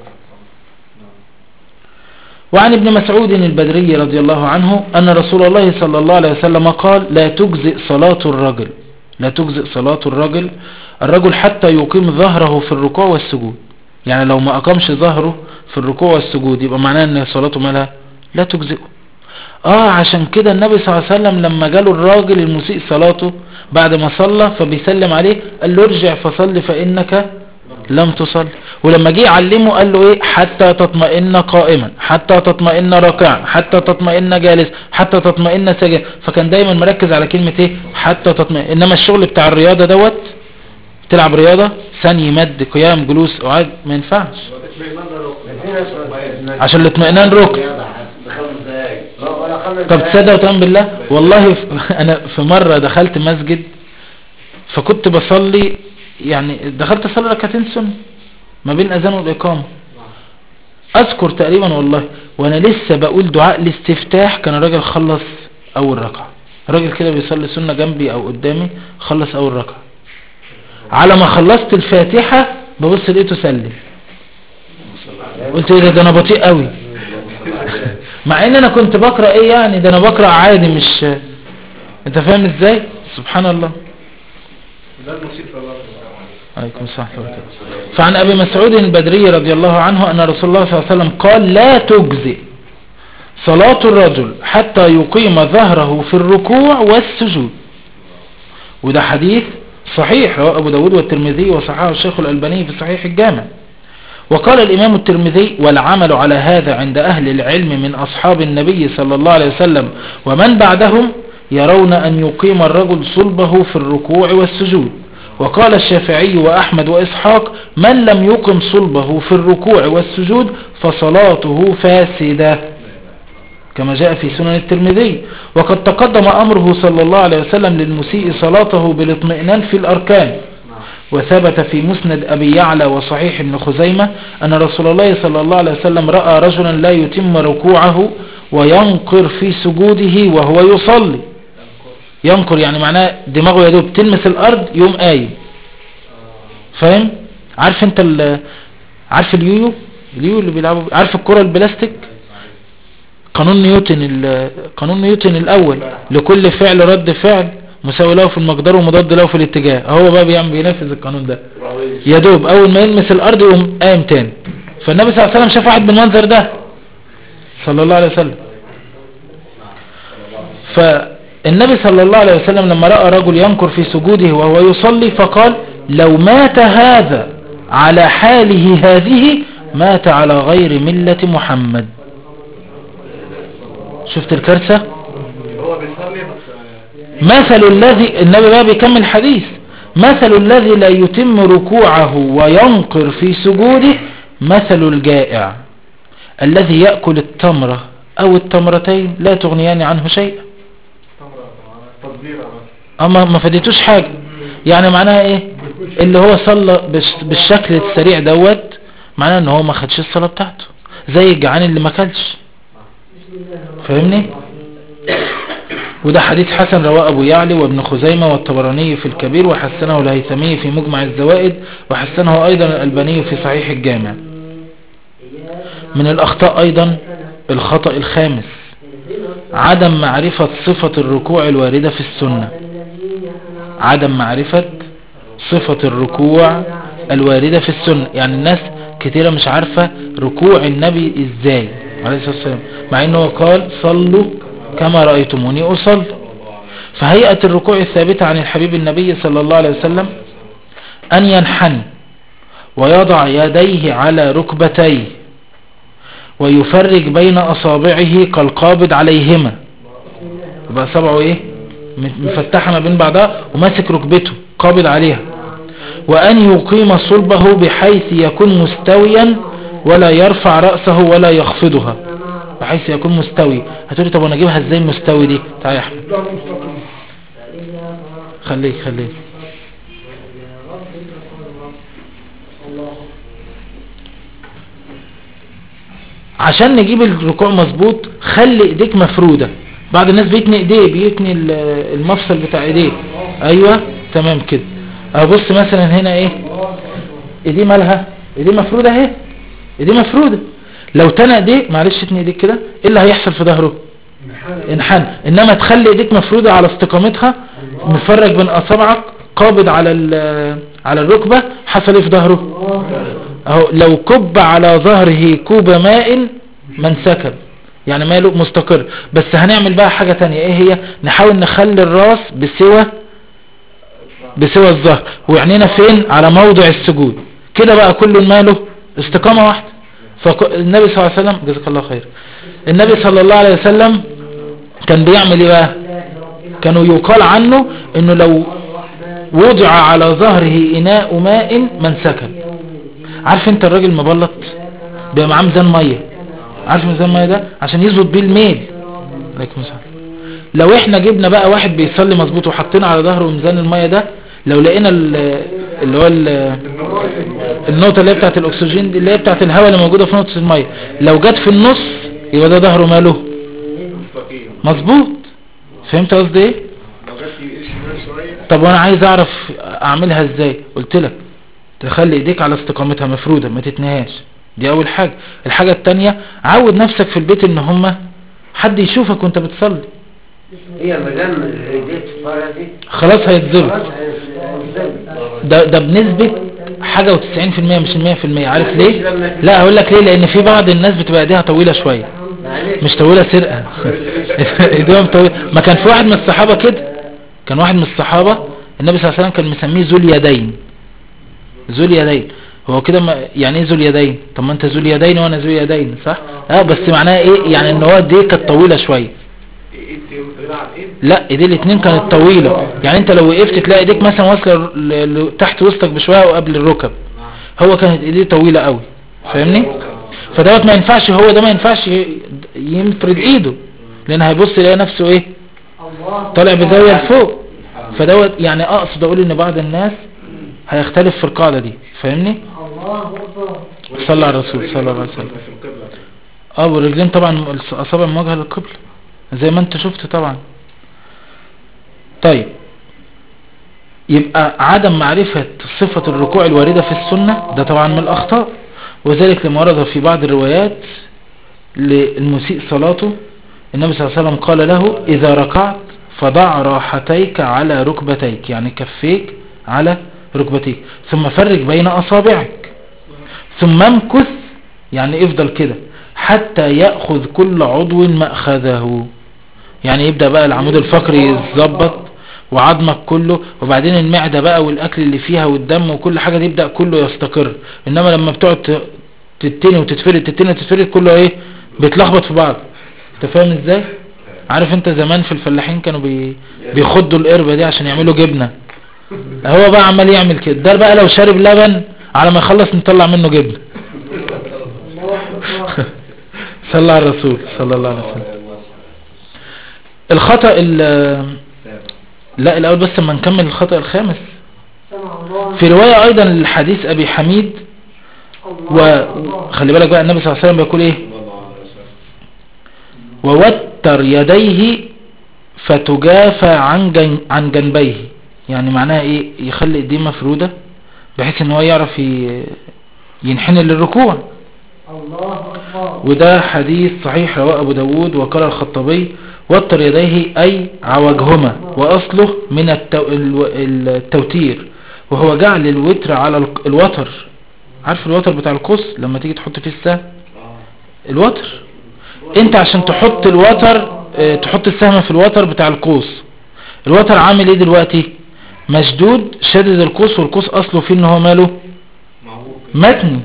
وعن ابن مسعود البدري رضي الله عنه أن رسول الله صلى الله عليه وسلم قال لا تجزئ صلاة الرجل لا تجزئ صلاة الرجل الرجل حتى يقيم ظهره في الركوع والسجود يعني لو ما أقامش ظهره في الركوع والسجود يبقى معناه أن صلاته مالها لا تجزئه اه عشان كده النبي صلى الله عليه وسلم لما جاله الراجل المسيء صلاته بعد ما صلى فبيسلم عليه قال له ارجع فصل فإنك لم تصل ولما جه يعلمه قال له ايه حتى تطمئن قائما حتى تطمئن راكعا حتى تطمئن جالس حتى تطمئن ساجد فكان دايما مركز على كلمة ايه حتى تطمئن انما الشغل بتاع الرياضة دوت تلعب رياضة ثاني مد قيام جلوس قعاد ما ينفعش في ناس ما- عشان الاطمئنان ركن ما- ولا خمس طب دقايق. تصدق وتؤمن بالله والله في انا في مرة دخلت مسجد فكنت بصلي يعني دخلت اصلي ركعتين سنة ما بين الاذان والاقامة اذكر تقريبا والله وانا لسه بقول دعاء الاستفتاح كان الراجل خلص اول ركعة الراجل كده بيصلي سنة جنبي او قدامي خلص اول ركعة على ما خلصت الفاتحة ببص لقيته سلم قلت ايه ده ده انا بطيء قوي مع ان انا كنت بقرأ ايه يعني ده انا بقرأ عادي مش انت فاهم ازاي سبحان الله ده المصيب في الله عليكم السلام ورحمة الله وبركاته. فعن أبي مسعود البدري رضي الله عنه أن رسول الله صلى الله عليه وسلم قال لا تجزئ صلاة الرجل حتى يقيم ظهره في الركوع والسجود وده حديث صحيح رواه أبو داود والترمذي وصححه الشيخ الألباني في صحيح الجامع وقال الإمام الترمذي والعمل على هذا عند أهل العلم من أصحاب النبي صلى الله عليه وسلم ومن بعدهم يرون أن يقيم الرجل صلبه في الركوع والسجود وقال الشافعي وأحمد وإسحاق من لم يقم صلبه في الركوع والسجود فصلاته فاسدة كما جاء في سنن الترمذي وقد تقدم أمره صلى الله عليه وسلم للمسيء صلاته بالاطمئنان في الأركان وثبت في مسند أبي يعلى وصحيح ابن خزيمة أن رسول الله صلى الله عليه وسلم رأى رجلا لا يتم ركوعه وينقر في سجوده وهو يصلي ينقر يعني معناه دماغه يا دوب تلمس الأرض يوم قايم فاهم عارف انت ال- عارف اليويو اليويو اللي بيلعبوا بيه؟ عارف الكرة البلاستيك قانون نيوتن ال- قانون نيوتن الأول لكل فعل رد فعل مساوي له في المقدار ومضاد له في الاتجاه هو بقى بيعمل بينفذ القانون ده يا دوب اول ما يلمس الارض يقوم قايم تاني فالنبي صلى الله عليه وسلم شاف واحد بالمنظر ده صلى الله عليه وسلم فالنبي صلى الله عليه وسلم لما رأى رجل ينكر في سجوده وهو يصلي فقال لو مات هذا على حاله هذه مات على غير ملة محمد شفت الكارثة هو بيصلي بس مثل الذي النبي بقى بيكمل حديث مثل الذي لا يتم ركوعه وينقر في سجوده مثل الجائع الذي يأكل التمرة أو التمرتين لا تغنيان عنه شيئا تطبير أما ما فديتوش حاجة يعني معناها ايه اللي هو صلى بالش- بالشكل السريع دوت معناه ان هو ما خدش الصلاة بتاعته زي الجعان اللي ما كلش فاهمني وده حديث حسن رواه أبو يعلي وابن خزيمة والطبراني في الكبير وحسنه الهيثمي في مجمع الزوائد وحسنه أيضا الألباني في صحيح الجامع من الأخطاء أيضا الخطأ الخامس عدم معرفة صفة الركوع الواردة في السنة عدم معرفة صفة الركوع الواردة في السنة يعني الناس كتيرة مش عارفة ركوع النبي ازاي عليه الصلاة والسلام مع انه قال صلوا كما رأيتموني أصل فهيئة الركوع الثابتة عن الحبيب النبي صلى الله عليه وسلم أن ينحني ويضع يديه على ركبتيه ويفرج بين أصابعه كالقابض عليهما يبقى صبعه ايه مفتحة ما بين بعضها وماسك ركبته قابض عليها وأن يقيم صلبه بحيث يكون مستويا ولا يرفع رأسه ولا يخفضها بحيث يكون مستوي هتقولي طب انا اجيبها ازاي مستوي دي تعالى يا احمد ظهر مستقيم خليك خليك عشان نجيب الركوع مظبوط خلي ايديك مفرودة بعض الناس بيتني ايديه بيتني ال- المفصل بتاع ايديه ايوه تمام كده ابص مثلا هنا ايه ايديه مالها ايديه مفرودة اهي ايديه مفرودة لو تنى ايديه معلش اتني ايديك كده ايه اللي هيحصل في ظهره انحنى انما تخلي ايديك مفرودة على استقامتها مفرج بين اصابعك قابض على ال- على الركبة حصل ايه في ظهره اهو لو كب على ظهره كوب ماء ما انسكب يعني ماله مستقر بس هنعمل بقى حاجة تانية ايه هي نحاول نخلي الراس بسوى بسوى الظهر وعنينا فين على موضع السجود كده بقى كل ماله استقامة واحدة فالنبي صلى الله عليه وسلم جزاك الله خير النبي صلى الله عليه وسلم كان بيعمل ايه بقى كانوا يقال عنه انه لو وضع على ظهره اناء ماء من سكن عارف انت الراجل المبلط بيبقى معاه ميزان ميه عارف ميزان ميه ده عشان يظبط بيه الميل عليكم السلام لو احنا جبنا بقى واحد بيصلي مظبوط وحطينا على ظهره ميزان الميه ده لو لقينا ال- اللي هو ال- النقطه اللي هي بتاعت الاكسجين دي اللي هي بتاعت الهواء اللي موجوده في نقطه الميه لو جت في النص يبقى ده ظهره ماله مستقيم مظبوط فهمت قصدي ايه لو جت شمال شوية طب وانا عايز اعرف اعملها ازاي قلت لك تخلي ايديك على استقامتها مفرودة ما تتنهاش دي اول حاجة الحاجة التانية عود نفسك في البيت ان هما حد يشوفك وانت بتصلي هي مدام ايديك فرزت خلاص هيتظبط خلاص هيتظبط. ده, ده بنسبة حاجة وتسعين في المية مش المية في المية عارف ليه لا هقول لك ليه لان في بعض الناس بتبقى ايديها طويلة شوية معلش مش طويلة سرقة ايديهم طويلة ما كان في واحد من الصحابة كده كان واحد من الصحابة النبي صلى الله عليه وسلم كان مسميه ذو اليدين ذو اليدين هو كده ما يعني ايه ذو اليدين طب ما انت ذو اليدين وانا ذو اليدين صح اه بس معناها ايه يعني ان هو دي كانت طويلة شوية ايد طويلة على الايد لا ايديه الاتنين كانت طويلة يعني انت لو وقفت تلاقي ايديك مثلا واصلة ل- ل- تحت وسطك بشوية وقبل الركب هو كانت ايديه طويلة قوي فاهمني فدوت ما ينفعش هو ده ما ينفعش ي- ينفرد ايده لان هيبص يلاقي نفسه ايه طالع بزاوية لفوق فدوت يعني اقصد اقول ان بعض الناس هيختلف في القاعدة دي فاهمني صلى على الرسول صلى الله عليه وسلم في القبلة اه والرجلين طبعا الاصابع مواجهة للقبلة زي ما انت شفت طبعا طيب يبقى عدم معرفة صفة الركوع الواردة في السنة ده طبعا من الأخطاء وذلك لما ورد في بعض الروايات للمسيء صلاته النبي صلى الله عليه وسلم قال له إذا ركعت فضع راحتيك على ركبتيك يعني كفيك على ركبتيك ثم فرج بين أصابعك ثم امكث يعني افضل كده حتى يأخذ كل عضو مأخذه يعني يبدأ بقى العمود الفقري يتظبط وعظمك كله وبعدين المعدة بقى والأكل اللي فيها والدم وكل حاجة يبدأ كله يستقر إنما لما بتقعد ت- تتني وتتفرد تتني وتتفرد كله ايه بيتلخبط في بعض انت فاهم ازاي عارف انت زمان في الفلاحين كانوا بي... بيخضوا القربة دي عشان يعملوا جبنة هو بقى عمال يعمل كده ده بقى لو شارب لبن على ما يخلص نطلع منه جبنة صلى على الرسول صلى الله عليه وسلم الخطأ ال- لا الاول بس ما نكمل الخطأ الخامس في رواية ايضا للحديث ابي حميد وخلي بالك بقى النبي صلى الله عليه وسلم بيقول ايه ووتر يديه فتجافى عن جن عن جنبيه يعني معناها ايه يخلي ايديه مفرودة بحيث ان هو يعرف ي- ينحني للركوع وده حديث صحيح رواه ابو داود وقال الخطابي وتر يديه اي عوجهما واصله من التو... الو- التوتير وهو جعل الوتر على الق- الوتر عارف الوتر بتاع القوس لما تيجي تحط فيه السهم الوتر انت عشان تحط الوتر اه، تحط السهم في الوتر بتاع القوس الوتر عامل ايه دلوقتي مشدود شدد القوس والقوس اصله فيه ان هو ماله متني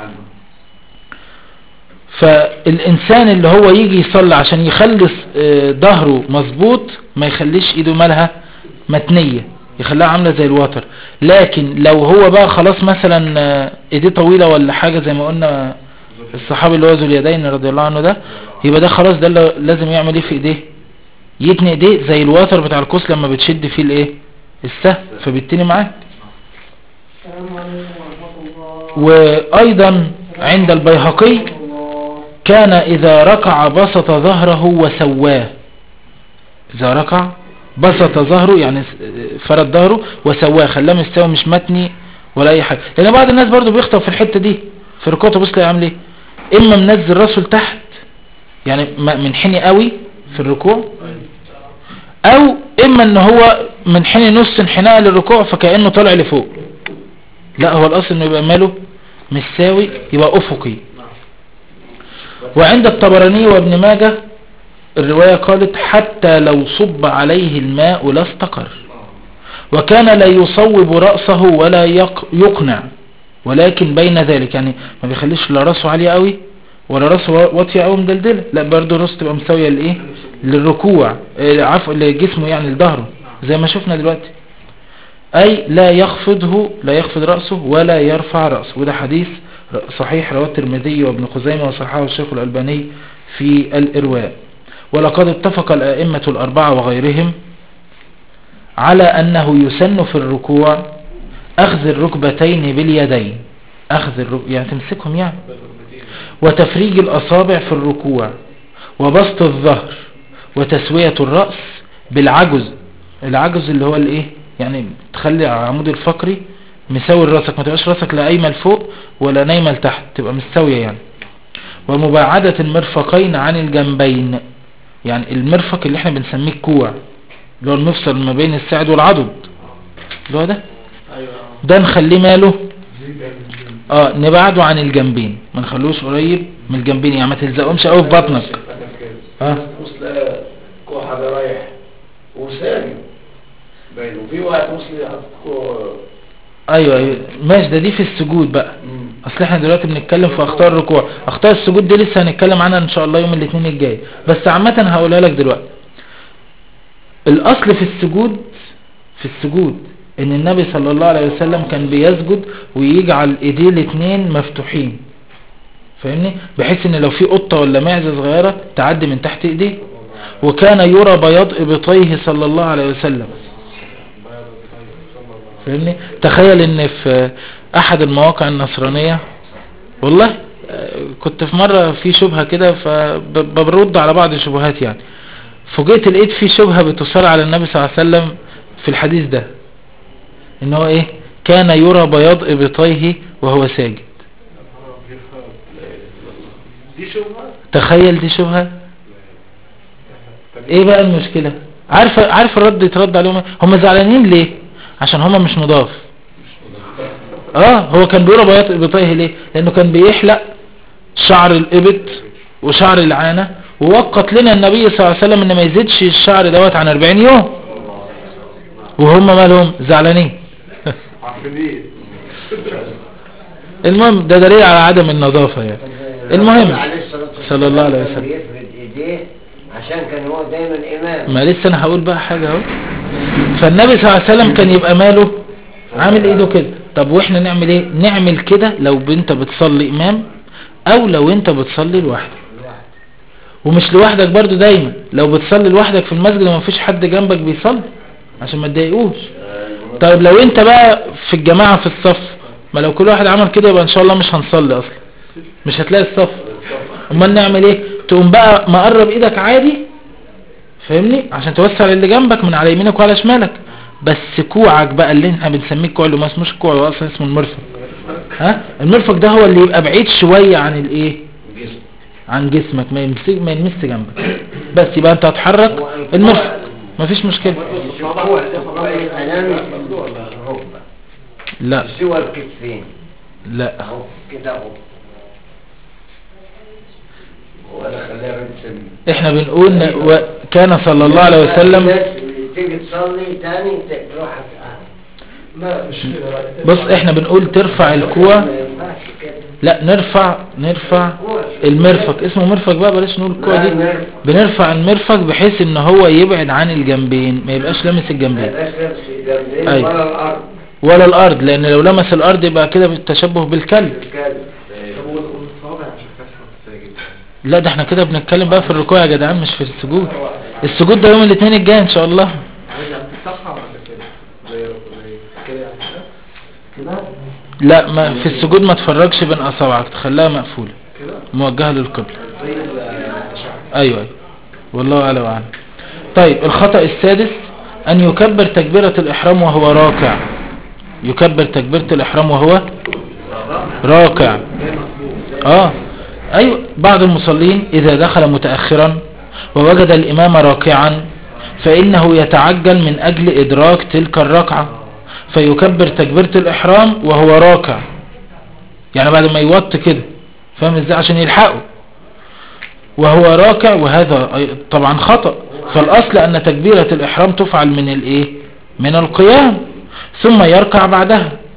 فالإنسان اللي هو يجي يصلي عشان يخلص آه، ظهره مظبوط ما يخليش ايده مالها متنية يخليها عاملة زي الوتر لكن لو هو بقى خلاص مثلا آه، ايديه طويلة ولا حاجة زي ما قلنا الصحابي اللي هو ذو اليدين رضي الله عنه ده يبقى ده خلاص ده اللي لازم يعمل ايه في ايديه يتني ايديه زي الوتر بتاع القوس لما بتشد فيه الايه السهم فبيتني معاك وايضا عند البيهقي كان إذا ركع بسط ظهره وسواه إذا ركع بسط ظهره يعني فرد ظهره وسواه خلاه مستوى مش متني ولا أي حاجة لأن بعض الناس برضو بيخطئ في الحتة دي في ركوعته بص يعمل ايه إما منزل راسه لتحت يعني م- منحني قوي في الركوع أو إما إن هو منحني نص انحناء للركوع فكأنه طالع لفوق لا هو الأصل إنه يبقى ماله مش ساوي يبقى أفقي وعند الطبراني وابن ماجه الرواية قالت حتى لو صب عليه الماء لاستقر وكان لا يصوب رأسه ولا يق- يقنع ولكن بين ذلك يعني ما بيخليش لا راسه عالية قوي ولا راسه واطية قوي مدلدلة لا برضه راسه تبقى مساوية لايه للركوع آه، عفوا لجسمه يعني لظهره زي ما شفنا دلوقتي أي لا يخفضه لا يخفض رأسه ولا يرفع رأسه وده حديث صحيح رواه الترمذي وابن خزيمة وصححه الشيخ الألباني في الإرواء ولقد اتفق الأئمة الأربعة وغيرهم على أنه يسن في الركوع أخذ الركبتين باليدين أخذ الرك... يعني تمسكهم يعني وتفريج الأصابع في الركوع وبسط الظهر وتسوية الرأس بالعجز العجز اللي هو الايه يعني تخلي العمود الفقري مساوي راسك ما تبقاش راسك لا قايمه لفوق ولا نايمه لتحت تبقى مستويه يعني ومباعدة المرفقين عن الجنبين يعني المرفق اللي احنا بنسميه الكوع اللي هو المفصل ما بين الساعد والعضد اللي هو ده ايوه ده نخليه ماله اه نبعده عن الجنبين ما نخلوش قريب من الجنبين يعني ما تلزقهمش قوي في بطنك اه وصل كوحة ده رايح وسامي باين وفي واحد وصل يحط كو ايوه ايوه ماشي ده دي في السجود بقى اصل احنا دلوقتي بنتكلم في اخطاء الركوع اخطاء السجود دي لسه هنتكلم عنها ان شاء الله يوم الاثنين الجاي بس عامه هقولها لك دلوقتي الاصل في السجود في السجود ان النبي صلى الله عليه وسلم كان بيسجد ويجعل ايديه الاثنين مفتوحين فاهمني بحيث ان لو في قطه ولا معزه صغيره تعدي من تحت ايديه وكان يرى بياض ابطيه صلى الله عليه وسلم فاهمني تخيل ان في احد المواقع النصرانية والله آه، كنت في مرة في شبهة كده فبرد على بعض الشبهات يعني فوجئت لقيت في شبهة بتصار على النبي صلى الله عليه وسلم في الحديث ده ان هو ايه كان يرى بياض ابطيه وهو ساجد دي شبهة تخيل دي شبهة ايه بقى المشكلة عارف عارف الرد يترد عليهم إيه؟ هم زعلانين ليه عشان هم مش مضاف اه هو كان بيقول بياض ابطيه ليه لانه كان بيحلق شعر الابط وشعر العانة ووقت لنا النبي صلى الله عليه وسلم ان ما يزيدش الشعر دوت عن 40 يوم وهم مالهم زعلانين عارفين المهم ده دليل على عدم النظافة يعني المهم عليه الصلاة والسلام صلى الله عليه كان وسلم بيفرد ايديه عشان كان هو دايما امام ما لسه انا هقول بقى حاجة اهو فالنبي صلى الله عليه وسلم كان يبقى ماله عامل ايده كده طب واحنا نعمل ايه نعمل كده لو انت بتصلي امام او لو انت بتصلي لوحدك ومش لوحدك برضو دايما لو بتصلي لوحدك في المسجد وما فيش حد جنبك بيصلي عشان ما تضايقوش طيب لو انت بقى في الجماعة في الصف ما لو كل واحد عمل كده يبقى ان شاء الله مش هنصلي اصلا مش هتلاقي الصف امال نعمل ايه تقوم بقى مقرب ايدك عادي فاهمني عشان توسع اللي جنبك من على يمينك وعلى شمالك بس كوعك بقى اللي احنا بنسميه الكوع اللي ما اسموش كوع هو اصلا اسمه المرفق ها المرفق ده هو اللي يبقى بعيد شوية عن الايه عن جسمك ما يمسك ما يلمس جنبك بس يبقى انت هتحرك المرفق مفيش مشكلة هو الامامي في الركبة لا سوى الكتفين لا اهو كده اهو ولا خليها بنت سن احنا بنقول ن- وكان صلى الله عليه وسلم الناس تيجي تصلي تاني تروح لا مش كده بص احنا بنقول ترفع الكوع ما ينفعش كده لا نرفع نرفع المرفق اسمه مرفق بقى بلاش نقول الكوع دي لا، مرفق. بنرفع المرفق بحيث ان هو يبعد عن الجنبين ما يبقاش لامس ما الجنبين يبقاش نفس الجنبين أيوة. ولا الارض ولا الارض لان لو لمس الارض يبقى كده بالتشبه بالكلب الكلب طب والصوابع عشان كسر الساجد لا ده احنا كده بنتكلم بقى في الركوع يا جدعان مش في السجود السجود ده يوم الاثنين الجاي ان شاء الله عايز تصحى ولا كده زي زي كده يعني كده لا ما في السجود ما تفرجش بين اصابعك تخليها مقفولة كده موجهة للقبلة زي التشهد ايوه ايوه والله اعلم وأعلم طيب الخطأ السادس ان يكبر تكبيرة الاحرام وهو راكع يكبر تكبيرة الاحرام وهو راكع اه ايوه بعض المصلين اذا دخل متأخرا ووجد الامام راكعا فانه يتعجل من اجل ادراك تلك الركعة فيكبر تكبيرة الاحرام وهو راكع يعني بعد ما يوط كده فاهم ازاي عشان يلحقه وهو راكع وهذا أي- طبعا خطأ فالأصل أن تكبيرة الإحرام تفعل من الإيه من القيام ثم يركع بعدها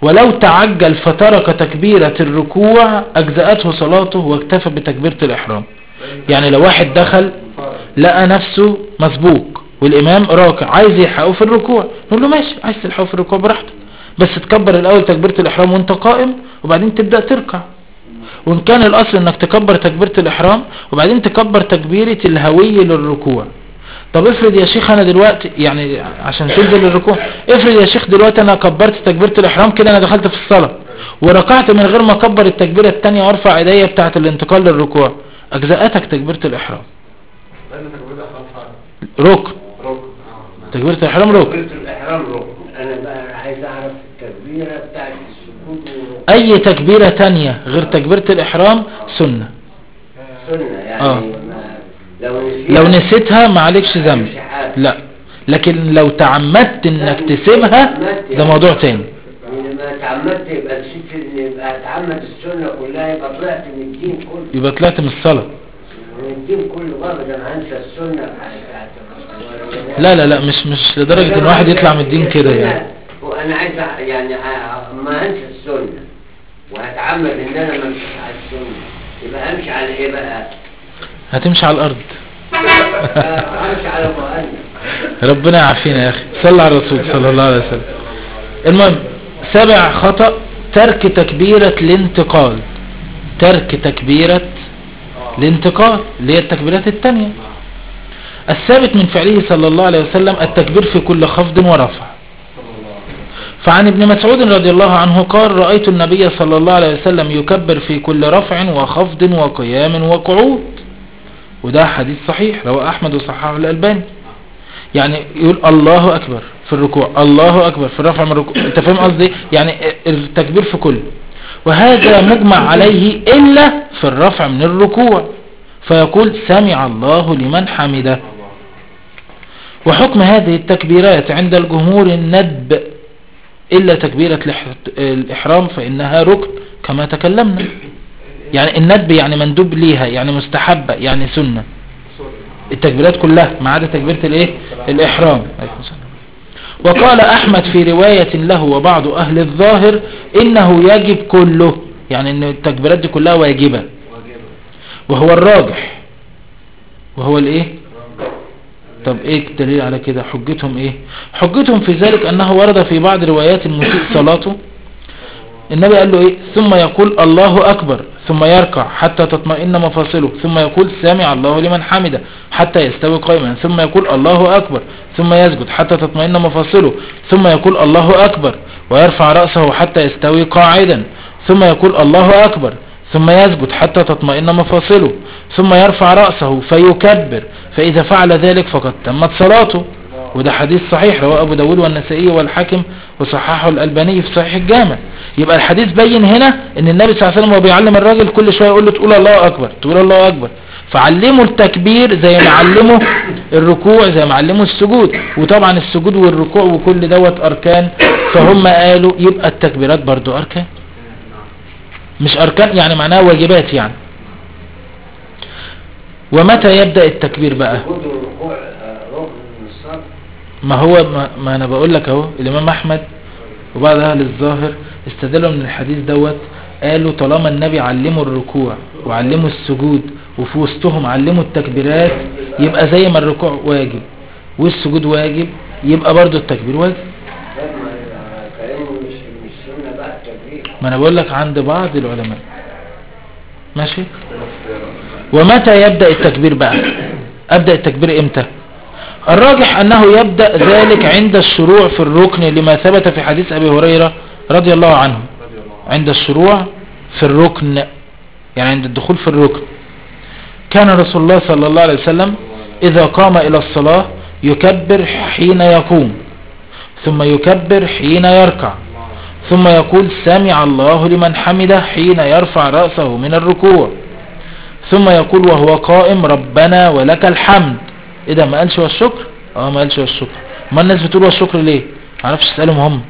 ولو تعجل فترك تكبيرة الركوع أجزأته صلاته واكتفى بتكبيرة الإحرام يعني لو واحد دخل لقى نفسه مسبوق والإمام راكع عايز يلحقه في الركوع نقول له ماشي عايز تلحقه في الركوع براحتك بس تكبر الأول تكبيرة الإحرام وانت قائم وبعدين تبدأ تركع وإن كان الأصل إنك تكبر تكبيرة الإحرام وبعدين تكبر تكبيرة الهوي للركوع طب افرض يا شيخ أنا دلوقتي يعني عشان تنزل الركوع افرض يا شيخ دلوقتي أنا كبرت تكبيرة الإحرام كده أنا دخلت في الصلاة وركعت من غير ما أكبر التكبيرة التانية وارفع ايديا بتاعة الانتقال للركوع أجزاءتك تكبيرة الإحرام لأن تكبيرة الإحرام فرض ركن ركن اه تكبيرة الإحرام ركن تكبيرة الإحرام ركن أنا بقى عايز أعرف التكبيرة بتاعت السجود والركوع. أي تكبيرة تانية غير تكبيرة الإحرام سنة سنة يعني آه. ما لو نسيت لو نسيتها ما عليكش ذنب لا لكن لو تعمدت انك تسيبها ده موضوع تاني لما تعمدت يبقى نسيت إن يبقى اتعمد السنة كلها يبقى طلعت من الدين كله يبقى طلعت من الصلاة من الدين كله برضه ده انا هنسى السنة بتاعت لا لا لا مش مش لدرجة ان واحد يطلع من الدين كده يعني وانا عايز أ- يعني أ- ما هنسى السنة وهتعمد ان انا ما امشيش على السنة يبقى امشي على ايه بقى؟ هتمشي على الارض امشي على مؤنث ربنا يعافينا يا اخي صلى على الرسول صلى الله عليه وسلم المهم سابع خطأ ترك تكبيرة الانتقال ترك تكبيرة الانتقال اللي هي التكبيرات التانية الثابت من فعله صلى الله عليه وسلم التكبير في كل خفض ورفع فعن ابن مسعود رضي الله عنه قال رأيت النبي صلى الله عليه وسلم يكبر في كل رفع وخفض وقيام وقعود وده حديث صحيح رواه أحمد وصححه الألباني يعني يقول الله أكبر في الركوع الله أكبر في الرفع من الركوع أنت فاهم قصدي يعني التكبير في كل وهذا مجمع عليه إلا في الرفع من الركوع فيقول سمع الله لمن حمده وحكم هذه التكبيرات عند الجمهور الندب إلا تكبيرة الإح- الإحرام فإنها ركن كما تكلمنا يعني الندب يعني مندوب ليها يعني مستحبة يعني سنة التكبيرات كلها ما عدا تكبيرة الايه الإحرام عليكم السلام. وقال أحمد في رواية له وبعض أهل الظاهر إنه يجب كله يعني إن التكبيرات دي كلها واجبة وهو الراجح وهو الايه طب ايه الدليل على كده حجتهم ايه حجتهم في ذلك انه ورد في بعض روايات المسيء صلاته النبي قال له ايه ثم يقول الله اكبر ثم يركع حتى تطمئن مفاصله ثم يقول سامع الله لمن حمده حتى يستوي قائما ثم يقول الله اكبر ثم يسجد حتى تطمئن مفاصله ثم يقول الله اكبر ويرفع رأسه حتى يستوي قاعدا ثم يقول الله اكبر ثم يسجد حتى تطمئن مفاصله ثم يرفع رأسه فيكبر فإذا فعل ذلك فقد تمت صلاته وده حديث صحيح رواه أبو داود والنسائي والحاكم وصححه الألباني في صحيح الجامع يبقى الحديث بين هنا ان النبي صلى الله عليه وسلم وهو بيعلم الراجل كل شوية يقول له تقول الله أكبر تقول الله أكبر فعلمه التكبير زي ما علمه الركوع زي ما علمه السجود وطبعا السجود والركوع وكل دوت أركان فهم قالوا يبقى التكبيرات برضو أركان مش أركان يعني معناها واجبات يعني ومتى يبدأ التكبير بقى سجود الركوع آه، ركن من الصلاة ما هو ما, ما انا بقول لك اهو الامام احمد وبعض اهل الظاهر استدلوا من الحديث دوت قالوا طالما النبي علموا الركوع وعلموا السجود وفي وسطهم علموا التكبيرات يبقى زي ما الركوع واجب والسجود واجب يبقى برضو التكبير واجب طب ما يبقى كلامه مش مش سنة بقى التكبير ما انا بقول لك عند بعض العلماء ماشي ومتى يبدأ التكبير بقى ابدأ التكبير امتى الراجح انه يبدأ ذلك عند الشروع في الركن لما ثبت في حديث ابي هريرة رضي الله عنه عند الشروع في الركن يعني عند الدخول في الركن كان رسول الله صلى الله عليه وسلم اذا قام الى الصلاة يكبر حين يقوم ثم يكبر حين يركع ثم يقول سمع الله لمن حمده حين يرفع رأسه من الركوع ثم يقول وهو قائم ربنا ولك الحمد ايه ده ما قالش والشكر اه ما قالش والشكر ما الناس بتقول والشكر ليه معرفش اسألهم هم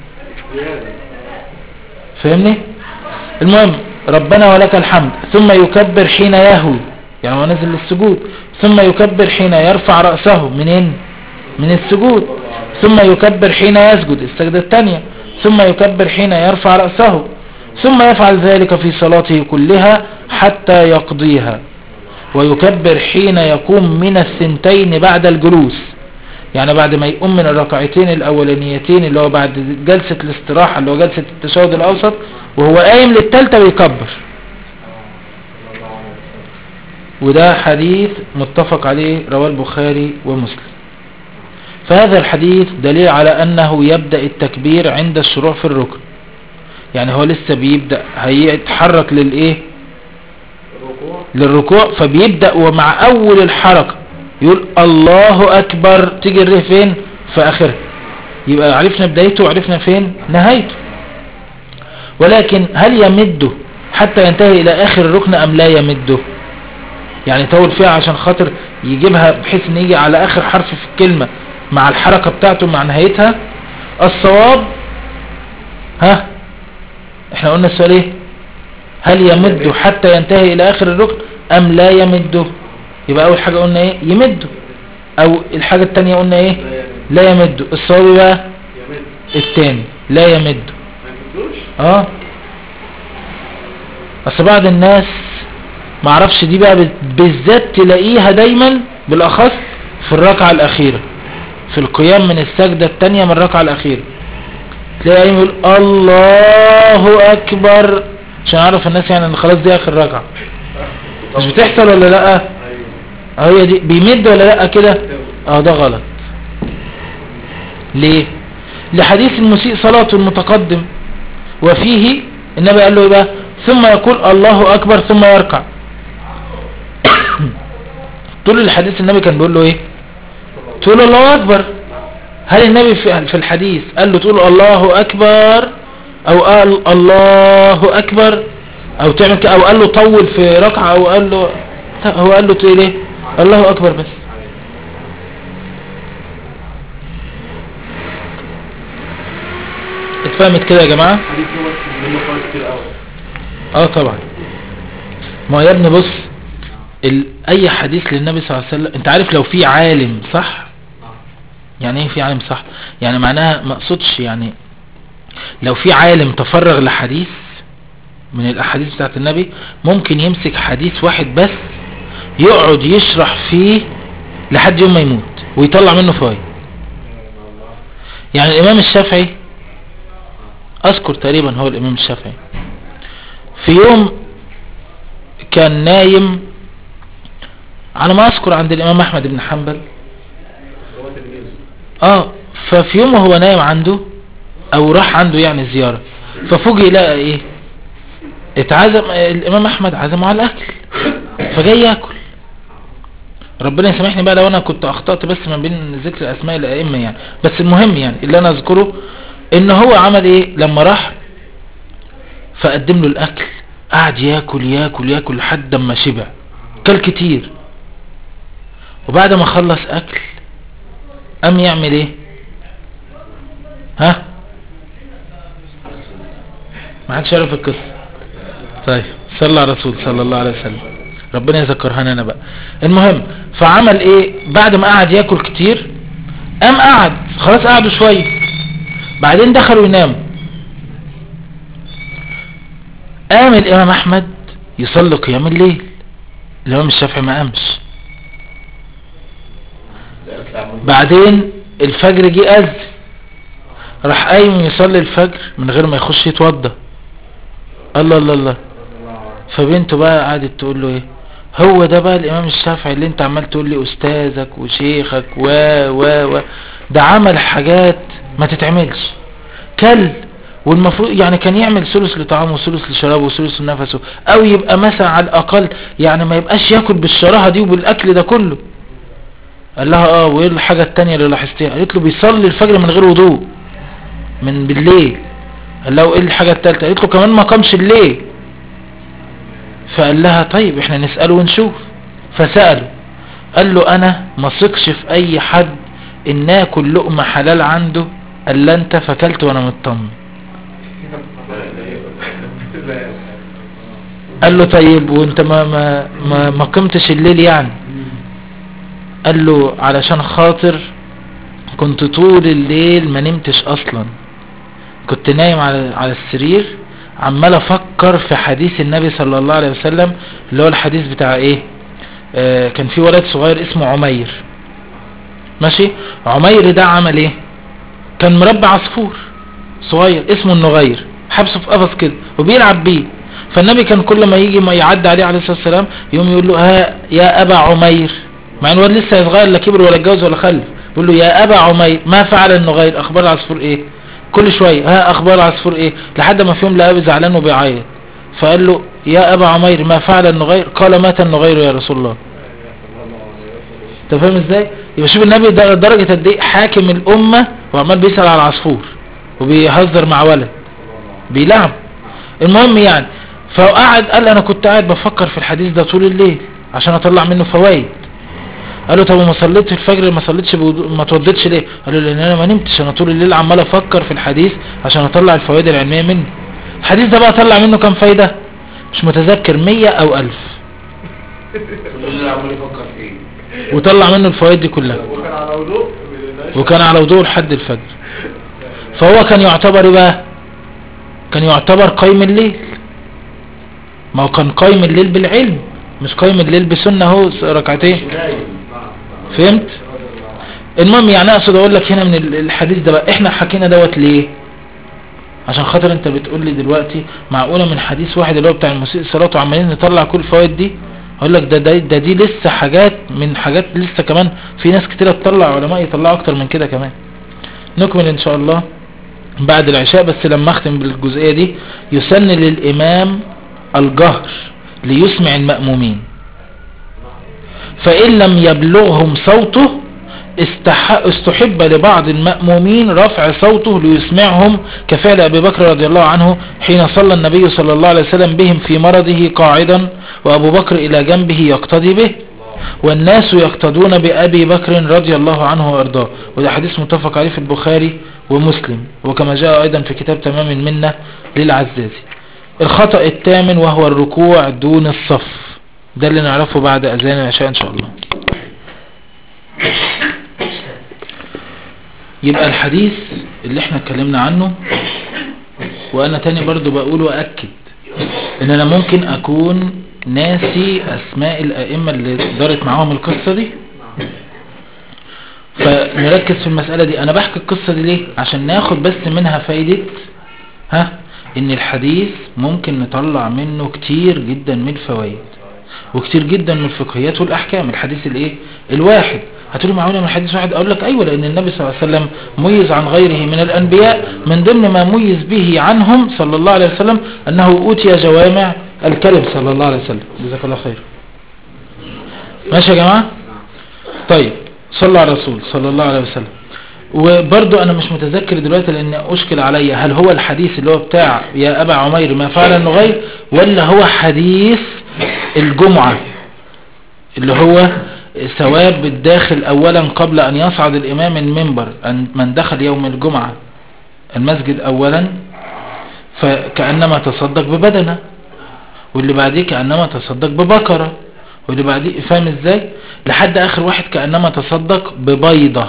فاهمني المهم ربنا ولك الحمد ثم يكبر حين يهوي يعني هو نزل للسجود ثم يكبر حين يرفع رأسه منين من السجود ثم يكبر حين يسجد السجدة الثانية ثم يكبر حين يرفع رأسه ثم يفعل ذلك في صلاته كلها حتى يقضيها ويكبر حين يقوم من الثنتين بعد الجلوس يعني بعد ما يقوم من الركعتين الأولانيتين اللي هو بعد جلسة الاستراحة اللي هو جلسة التشهد الأوسط وهو قايم للتالتة بيكبر وده حديث متفق عليه رواه البخاري ومسلم فهذا الحديث دليل على أنه يبدأ التكبير عند الشروع في الركن يعني هو لسه بيبدأ هيتحرك للإيه الركوع للركوع فبيبدأ ومع أول الحركة يقول الله أكبر تيجي الره فين في آخرها يبقى عرفنا بدايته وعرفنا فين نهايته ولكن هل يمده حتى ينتهي إلى آخر الركن أم لا يمده يعني يطول فيها عشان خاطر يجيبها بحيث ان يجي على آخر حرف في الكلمة مع الحركة بتاعته مع نهايتها الصواب ها احنا قلنا السؤال ايه هل يمده حتى ينتهي الى اخر الركن ام لا يمده يبقى اول حاجة قلنا ايه يمده او الحاجة التانية قلنا ايه لا يمده الصواب إيه بقى يمد التاني لا يمده ما يمدوش اه اصل بعض الناس معرفش دي بقى بال- بالذات تلاقيها دايما بالاخص في الركعة الاخيرة في القيام من السجدة التانية من الركعة الاخيرة تلاقي قايم يقول الله اكبر عشان اعرف الناس يعني ان خلاص دي اخر ركعة مش بتحصل ولا لا ايوه اه هي دي بيمد ولا لا كده اه ده غلط ليه لحديث المسيء صلاته المتقدم وفيه النبي قال له ايه بقى ثم يقول الله اكبر ثم يركع طول الحديث النبي كان بيقول له ايه تقول الله اكبر هل النبي في في الحديث قال له تقول الله اكبر او قال الله اكبر او تعمل كده او قال له طول في ركعة او قال له لا هو قال له تقول ايه الله اكبر بس اتفهمت كده يا جماعة حديث هو منه خالص كتير قوي اه طبعا ما هو يا ابني بص ال... اي حديث للنبي صلى الله عليه وسلم انت عارف لو في عالم صح يعني ايه في عالم صح يعني معناها ما اقصدش يعني لو في عالم تفرغ لحديث من الاحاديث بتاعت النبي ممكن يمسك حديث واحد بس يقعد يشرح فيه لحد يوم ما يموت ويطلع منه فايد يعني الامام الشافعي اذكر تقريبا هو الامام الشافعي في يوم كان نايم على ما اذكر عند الامام احمد بن حنبل هو تلميذه اه ففي يوم وهو نايم عنده او راح عنده يعني زيارة ففوجئ لقى ايه اتعزم الامام احمد عزمه على الاكل فجاي ياكل ربنا يسامحني بقى لو انا كنت اخطأت بس ما بين ذكر اسماء الائمة يعني بس المهم يعني اللي انا اذكره ان هو عمل ايه لما راح فقدم له الاكل قعد ياكل ياكل ياكل لحد ما شبع كل كتير وبعد ما خلص اكل قام يعمل ايه ها ما حدش يعرف القصه طيب صلى على الرسول صلى الله عليه وسلم ربنا يذكرها لنا بقى المهم فعمل ايه بعد ما قعد ياكل كتير قام قعد خلاص قعدوا شويه بعدين دخلوا يناموا قام الامام احمد يصلي قيام الليل الامام الشافعي ما قامش بعدين الفجر جه اذن راح قايم يصلي الفجر من غير ما يخش يتوضى الله الله الله فبنته بقى قعدت تقول له ايه هو ده بقى الامام الشافعي اللي انت عمال تقول لي استاذك وشيخك و و و ده عمل حاجات ما تتعملش كل والمفروض يعني كان يعمل ثلث لطعامه وثلث لشرابه وثلث لنفسه او يبقى مثلا على الاقل يعني ما يبقاش ياكل بالشراهه دي وبالاكل ده كله قال لها اه وايه الحاجه التانية اللي لاحظتيها قالت له بيصلي الفجر من غير وضوء من بالليل قال لها وايه الحاجه التالتة قالت له كمان ما قامش الليل فقال لها طيب احنا نسأله ونشوف فسأله قال له انا ما ثقش في اي حد ان اكل لقمة حلال عنده قال لا انت فكلت وانا مطمن قال له طيب وانت ما ما ما, ما قمتش الليل يعني قال له علشان خاطر كنت طول الليل ما نمتش اصلا كنت نايم على على السرير عمال افكر في حديث النبي صلى الله عليه وسلم اللي هو الحديث بتاع ايه آه كان في ولد صغير اسمه عمير ماشي عمير ده عمل ايه كان مربع عصفور صغير اسمه النغير حبسه في قفص كده وبيلعب بيه فالنبي كان كل ما يجي ما يعدي عليه عليه الصلاه والسلام يقوم يقول له ها يا ابا عمير مع ان الواد لسه صغير لا كبر ولا اتجوز ولا خلف بيقول له يا ابا عمير ما فعل النغير اخبار العصفور ايه كل شويه ها اخبار العصفور ايه لحد ما في يوم لقاه زعلان وبيعيط فقال له يا ابا عمير ما فعل النغير قال مات النغير يا رسول الله انت فاهم ازاي يبقى شوف النبي در- درجه قد ايه حاكم الامه وعمال بيسال على العصفور وبيهزر مع ولد بيلعب المهم يعني فقعد قال انا كنت قاعد بفكر في الحديث ده طول الليل عشان اطلع منه فوائد قال له طب وما صليتش الفجر ما صليتش بوضوء ما توضيتش ليه قال له لان انا ما نمتش انا طول الليل عمال افكر في الحديث عشان اطلع الفوائد العلميه منه الحديث ده بقى اطلع منه كام فايده مش متذكر 100 او 1000 كل اللي عمال يفكر فيه وطلع منه الفوائد دي كلها وكان على وضوء وكان على وضوء لحد الفجر فهو كان يعتبر ايه بقى كان يعتبر قايم الليل ما هو كان قايم الليل بالعلم مش قايم الليل بسنة اهو ركعتين فهمت المهم يعني اقصد اقول لك هنا من ال- الحديث ده بقى احنا حكينا دوت ليه عشان خاطر انت بتقول لي دلوقتي معقوله من حديث واحد اللي هو بتاع المسيء صلاته وعمالين نطلع كل الفوائد دي اقول لك ده, ده ده دي لسه حاجات من حاجات لسه كمان في ناس كتيره تطلع علماء يطلعوا اكتر من كده كمان نكمل ان شاء الله بعد العشاء بس لما اختم بالجزئيه دي يسن للامام الجهر ليسمع المأمومين فإن لم يبلغهم صوته استح... استحب لبعض المأمومين رفع صوته ليسمعهم كفعل أبي بكر رضي الله عنه حين صلى النبي صلى الله عليه وسلم بهم في مرضه قاعدا وأبو بكر إلى جنبه يقتدي به والناس يقتدون بأبي بكر رضي الله عنه وأرضاه وده حديث متفق عليه في البخاري ومسلم وكما جاء أيضا في كتاب تمام المنة للعزازي الخطأ الثامن وهو الركوع دون الصف ده اللي نعرفه بعد أذان العشاء إن شاء الله يبقى الحديث اللي احنا اتكلمنا عنه وانا تاني برضو بقول واكد ان انا ممكن اكون ناسي اسماء الائمة اللي دارت معاهم القصة دي فنركز في المسألة دي انا بحكي القصة دي ليه عشان ناخد بس منها فايدة ها ان الحديث ممكن نطلع منه كتير جدا من الفوائد وكتير جدا من الفقهيات والاحكام الحديث الايه الواحد هتقولي معقوله من حديث واحد اقول لك ايوه لان النبي صلى الله عليه وسلم ميز عن غيره من الانبياء من ضمن ما ميز به عنهم صلى الله عليه وسلم انه اوتي جوامع الكلم صلى الله عليه وسلم جزاك الله خير ماشي يا جماعه طيب صلى على الرسول صلى الله عليه وسلم وبرضو انا مش متذكر دلوقتي لان اشكل عليا هل هو الحديث اللي هو بتاع يا ابا عمير ما فعل النغير ولا هو حديث الجمعة اللي هو ثواب الداخل اولا قبل ان يصعد الامام المنبر أن من دخل يوم الجمعة المسجد اولا فكأنما تصدق ببدنة واللي بعديه كأنما تصدق ببكرة واللي بعديه فاهم ازاي لحد اخر واحد كأنما تصدق ببيضة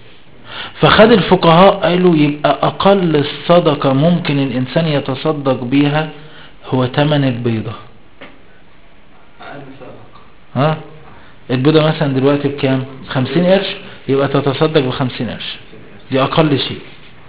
فخد الفقهاء قالوا يبقى اقل الصدقة ممكن الانسان يتصدق بيها هو تمن البيضة أقل صدقة ها البيضة مثلا دلوقتي بكام خمسين قرش يبقى تتصدق بخمسين قرش دي اقل شيء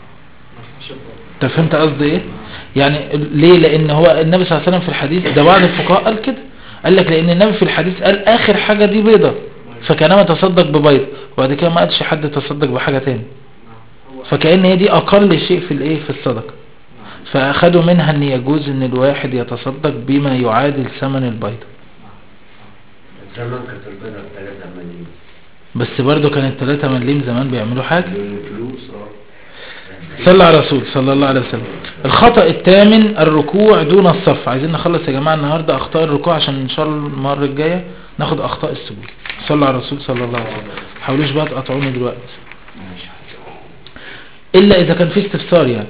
انت فهمت قصدي ايه يعني ليه لان هو النبي صلى الله عليه وسلم في الحديث ده بعض الفقهاء قال كده قال لك لان النبي في الحديث قال اخر حاجة دي بيضة فكانما تصدق ببيض وبعد كده ما قالش حد تصدق بحاجة تاني فكأن هي دي اقل شيء في الايه في الصدقة فاخدوا منها ان يجوز ان الواحد يتصدق بما يعادل ثمن البيضة زمان كانت البيضة بثلاثة مليون بس برضو كان التلاتة مليم زمان بيعملوا حاجة فلوس اه صلى على رسول صلى الله عليه وسلم الخطأ الثامن الركوع دون الصف عايزين نخلص يا جماعة النهاردة اخطاء الركوع عشان ان شاء الله المرة الجاية ناخد اخطاء السجود صلى على رسول صلى الله عليه وسلم حاولوش بقى تقطعوني دلوقتي الا اذا كان في استفسار يعني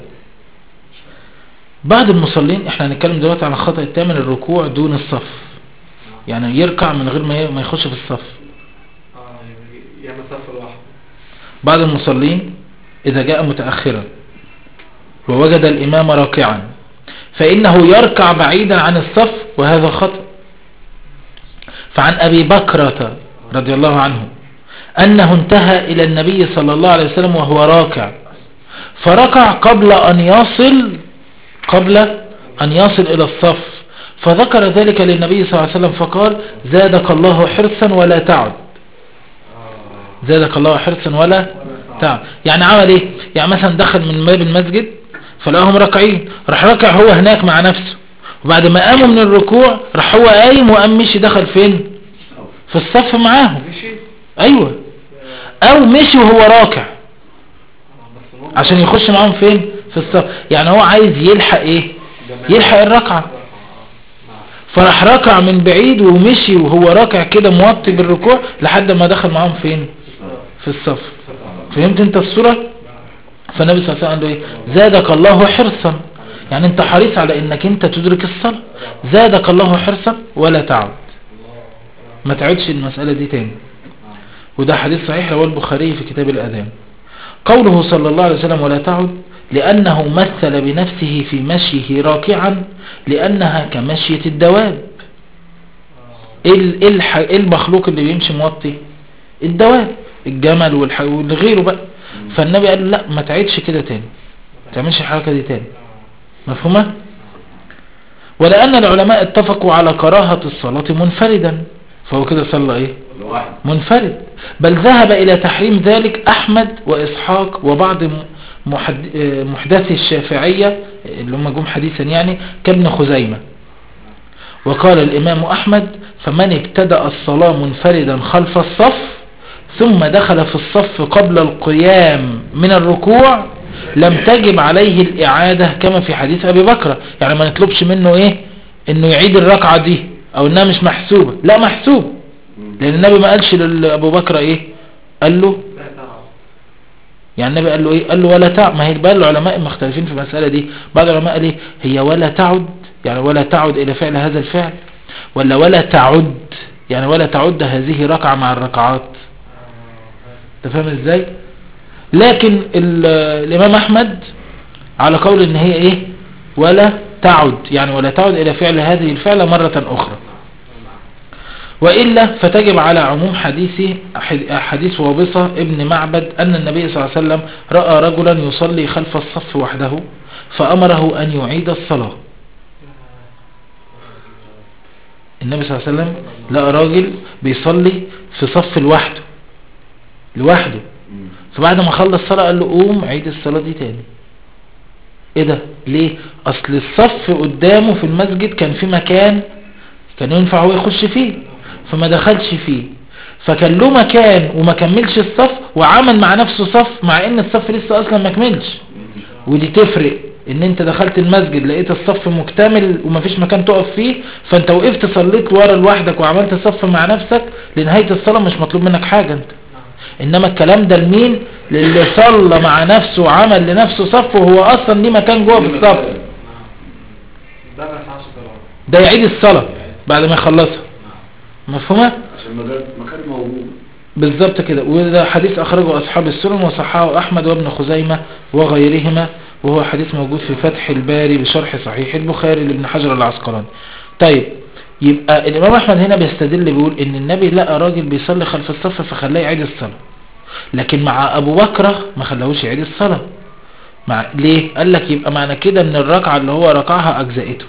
بعض المصلين احنا هنتكلم دلوقتي عن الخطأ الثامن الركوع دون الصف يعني يركع من غير ما ي- ما يخش في الصف اه يعني يا مسافة لوحده بعض المصلين إذا جاء متأخرا ووجد الإمام راكعا فإنه يركع بعيدا عن الصف وهذا خطأ فعن أبي بكرة رضي الله عنه أنه انتهى إلى النبي صلى الله عليه وسلم وهو راكع فركع قبل أن يصل قبل أن يصل إلى الصف فذكر ذلك للنبي صلى الله عليه وسلم فقال زادك الله حرصا ولا تعد زادك الله حرصا ولا تعد يعني عمل ايه يعني مثلا دخل من باب المسجد فلقاهم راكعين راح راكع هو هناك مع نفسه وبعد ما قاموا من الركوع راح هو قايم وقام مشي دخل فين في الصف معاهم مشي ايوه او مشي وهو راكع بس ممكن عشان يخش معاهم فين في الصف يعني هو عايز يلحق ايه يلحق الركعة فراح ركع من بعيد ومشي وهو راكع كده موطي بالركوع لحد ما دخل معاهم فين في الصف فهمت انت الصورة فالنبي صلى الله عليه وسلم قال له ايه زادك الله حرصا يعني انت حريص على انك انت تدرك الصلاة زادك الله حرصا ولا تعود ما تعودش المسألة دي تاني وده حديث صحيح رواه البخاري في كتاب الأذان قوله صلى الله عليه وسلم ولا تعد لأنه مثل بنفسه في مشيه راكعا لأنها كمشية الدواب ايه ال- إيه الح- إيه المخلوق اللي بيمشي موطي الدواب الجمل والح- والغيره بقى فالنبي قال له لا ما تعيدش كده تاني ما تعملش الحركة دي تاني مفهومة ولأن العلماء اتفقوا على كراهة الصلاة منفردا فهو كده صلى ايه لوحده منفرد بل ذهب إلى تحريم ذلك أحمد وإسحاق وبعض م- محد- آه، محدثي الشافعية اللي هم جم حديثا يعني كابن خزيمة وقال الإمام أحمد فمن ابتدأ الصلاة منفردا خلف الصف ثم دخل في الصف قبل القيام من الركوع لم تجب عليه الإعادة كما في حديث أبي بكر يعني ما نطلبش منه إيه إنه يعيد الركعة دي أو إنها مش محسوبة لا محسوب لأن النبي ما قالش لأبو بكر إيه قال له لا تعب يعني النبي قال له ايه قال له ولا تعد ما هي بقى العلماء مختلفين في المسألة دي بعض العلماء قال ايه هي ولا تعد يعني ولا تعد الى فعل هذا الفعل ولا ولا تعد يعني ولا تعد هذه ركعة مع الركعات انت فاهم ازاي لكن ال- الامام احمد على قول ان هي ايه ولا تعد يعني ولا تعد الى فعل هذه الفعلة مرة اخرى وإلا فتجب على عموم حديث حديث وابصة ابن معبد أن النبي صلى الله عليه وسلم رأى رجلا يصلي خلف الصف وحده فأمره أن يعيد الصلاة النبي صلى الله عليه وسلم لقى راجل بيصلي في صف لوحده لوحده فبعد ما خلص الصلاة قال له قوم عيد الصلاة دي تاني ايه ده ليه اصل الصف قدامه في المسجد كان في مكان كان ينفع هو يخش فيه فما دخلش فيه فكان له مكان وما كملش الصف وعمل مع نفسه صف مع ان الصف لسه اصلا ما كملش ودي تفرق ان انت دخلت المسجد لقيت الصف مكتمل ومفيش مكان تقف فيه فانت وقفت صليت ورا لوحدك وعملت صف مع نفسك لنهاية الصلاة مش مطلوب منك حاجة انت انما الكلام ده لمين للي صلى مع نفسه وعمل لنفسه صف وهو اصلا ليه مكان جوه في الصف ده ما ينفعش طبعا ده يعيد الصلاة بعد ما يخلصها مفهومة عشان مكان مكان موجود بالظبط كده وده حديث أخرجه أصحاب السنن وصححه أحمد وابن خزيمة وغيرهما وهو حديث موجود في فتح الباري بشرح صحيح البخاري لابن حجر العسقلاني طيب يبقى الإمام أحمد هنا بيستدل بيقول إن النبي لقى راجل بيصلي خلف الصف فخلاه يعيد الصلاة لكن مع أبو بكر ما خلاهوش يعيد الصلاة مع ليه قال لك يبقى معنى كده ان الركعة اللي هو ركعها أجزائته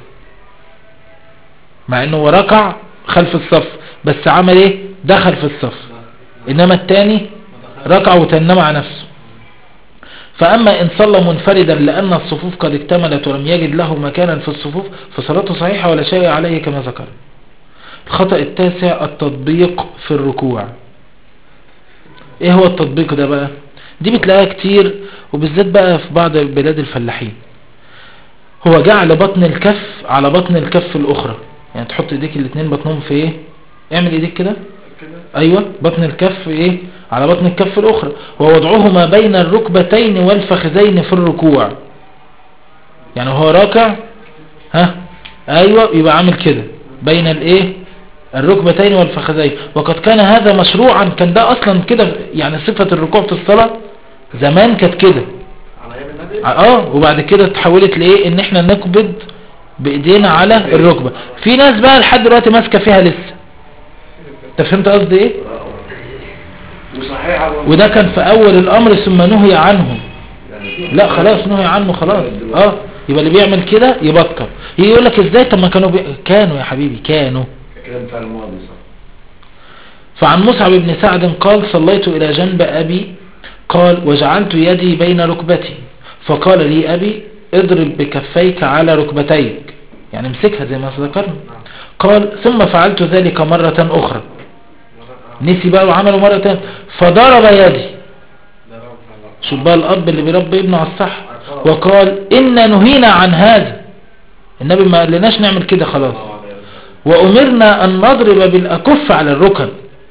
مع انه هو ركع خلف الصف بس عمل ايه دخل في الصف انما التاني ركع وتنى مع نفسه فأما إن صلى منفردا لأن الصفوف قد اكتملت ولم يجد له مكانا في الصفوف فصلاته صحيحة ولا شيء عليه كما ذكر الخطأ التاسع التطبيق في الركوع ايه هو التطبيق ده بقى دي بتلاقيها كتير وبالذات بقى في بعض بلاد الفلاحين هو جعل بطن الكف على بطن الكف الأخرى يعني تحط ايديك الاتنين بطنهم في ايه اعمل ايديك كده كده ايوه بطن الكف ايه على بطن الكف الاخرى ووضعهما بين الركبتين والفخذين في الركوع يعني هو راكع ها ايوه يبقى عامل كده بين الايه الركبتين والفخذين وقد كان هذا مشروعا كان ده اصلا كده يعني صفة الركوع في الصلاة زمان كانت كده على ايام النبي اه وبعد كده اتحولت لايه ان احنا نقبض بايدينا على الركبة في ناس بقى لحد دلوقتي ماسكة فيها لسه انت فهمت قصدي ايه وصحيحة برضه. وده كان في اول الامر ثم نهي عنه يعني لا خلاص نهي عنه خلاص اه يبقى اللي بيعمل كده يبطل يجي يقول لك ازاي طب ما كانوا بي... كانوا يا حبيبي كانوا كلام بتاع الماضي صح فعن مصعب بن سعد قال صليت إلى جنب أبي قال وجعلت يدي بين ركبتي فقال لي أبي اضرب بكفيك على ركبتيك يعني امسكها زي ما ذكرنا قال ثم فعلت ذلك مرة أخرى نسي بقى وعمله مرة تانية فضرب يدي شوف بقى الأب اللي بيربي ابنه على الصح وقال إن نهينا عن هذا النبي ما قال لناش نعمل كده خلاص وأمرنا أن نضرب بالأكف على الركب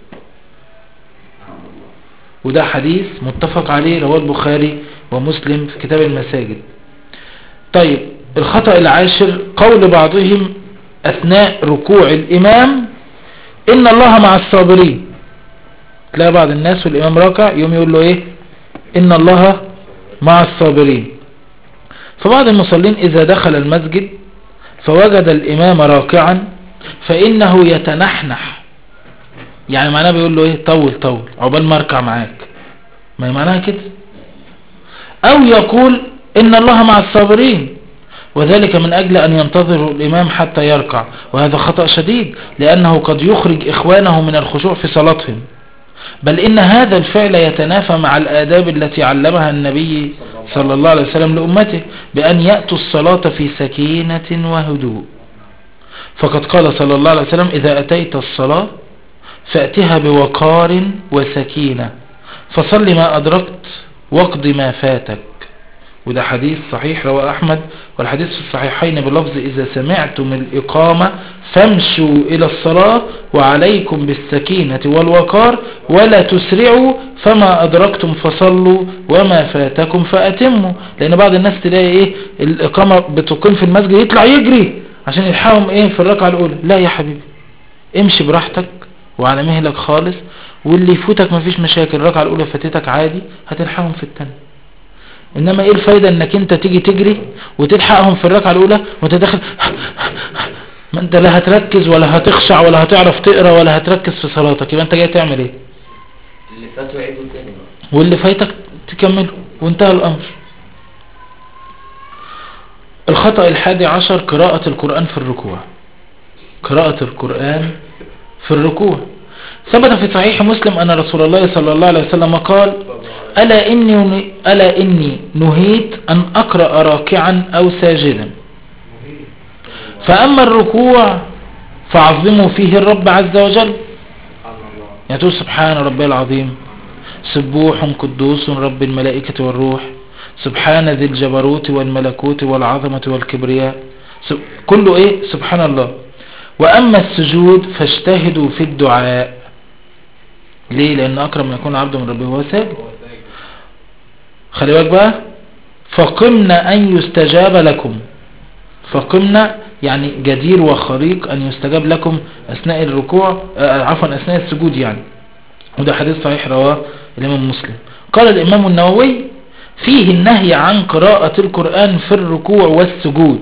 وده حديث متفق عليه رواه البخاري ومسلم في كتاب المساجد طيب الخطأ العاشر قول بعضهم أثناء ركوع الإمام إن الله مع الصابرين تلاقي بعض الناس والإمام راكع يوم يقول له إيه إن الله مع الصابرين فبعض المصلين إذا دخل المسجد فوجد الإمام راكعا فإنه يتنحنح يعني معناه بيقول له ايه طول طول عقبال ما اركع معاك ما هي معناها كده او يقول ان الله مع الصابرين وذلك من اجل ان ينتظر الامام حتى يركع وهذا خطأ شديد لانه قد يخرج اخوانه من الخشوع في صلاتهم بل ان هذا الفعل يتنافى مع الاداب التي علمها النبي صلى الله عليه وسلم لامته بان يأتوا الصلاة في سكينة وهدوء فقد قال صلى الله عليه وسلم اذا اتيت الصلاة فأتها بوقار وسكينة فصل ما أدركت واقض ما فاتك وده حديث صحيح رواه أحمد والحديث في الصحيحين بلفظ إذا سمعتم الإقامة فامشوا إلى الصلاة وعليكم بالسكينة والوقار ولا تسرعوا فما أدركتم فصلوا وما فاتكم فأتموا لأن بعض الناس تلاقي إيه الإقامة بتقيم في المسجد يطلع يجري عشان يلحقهم إيه في الركعة الأولى لا يا حبيبي امشي براحتك وعلى مهلك خالص واللي يفوتك مفيش مشاكل الركعة الأولى فاتتك عادي هتلحقهم في التانية إنما إيه الفايدة إنك أنت تيجي تجري وتلحقهم في الركعة الأولى وتدخل ما أنت لا هتركز ولا هتخشع ولا هتعرف تقرأ ولا هتركز في صلاتك يبقى أنت جاي تعمل إيه اللي فاتوا عيدوا تاني بقى واللي فايتك تكمله وانتهى الأمر الخطأ الحادي عشر قراءة القرآن في الركوع قراءة القرآن في الركوع ثبت في صحيح مسلم أن رسول الله صلى الله عليه وسلم قال ألا إني, ألا إني نهيت أن أقرأ راكعا أو ساجدا فأما الركوع فعظموا فيه الرب عز وجل يعني تقول سبحان ربي العظيم سبوح قدوس رب الملائكة والروح سبحان ذي الجبروت والملكوت والعظمة والكبرياء سب- كله ايه سبحان الله وأما السجود فاجتهدوا في الدعاء ليه لأن أكرم ما يكون عبد من ربه هو ساجد خلي بالك بقى فقمنا أن يستجاب لكم فقمنا يعني جدير وخريق أن يستجاب لكم أثناء الركوع آه، عفوا أثناء السجود يعني وده حديث صحيح رواه الإمام مسلم قال الإمام النووي فيه النهي عن قراءة القرآن في الركوع والسجود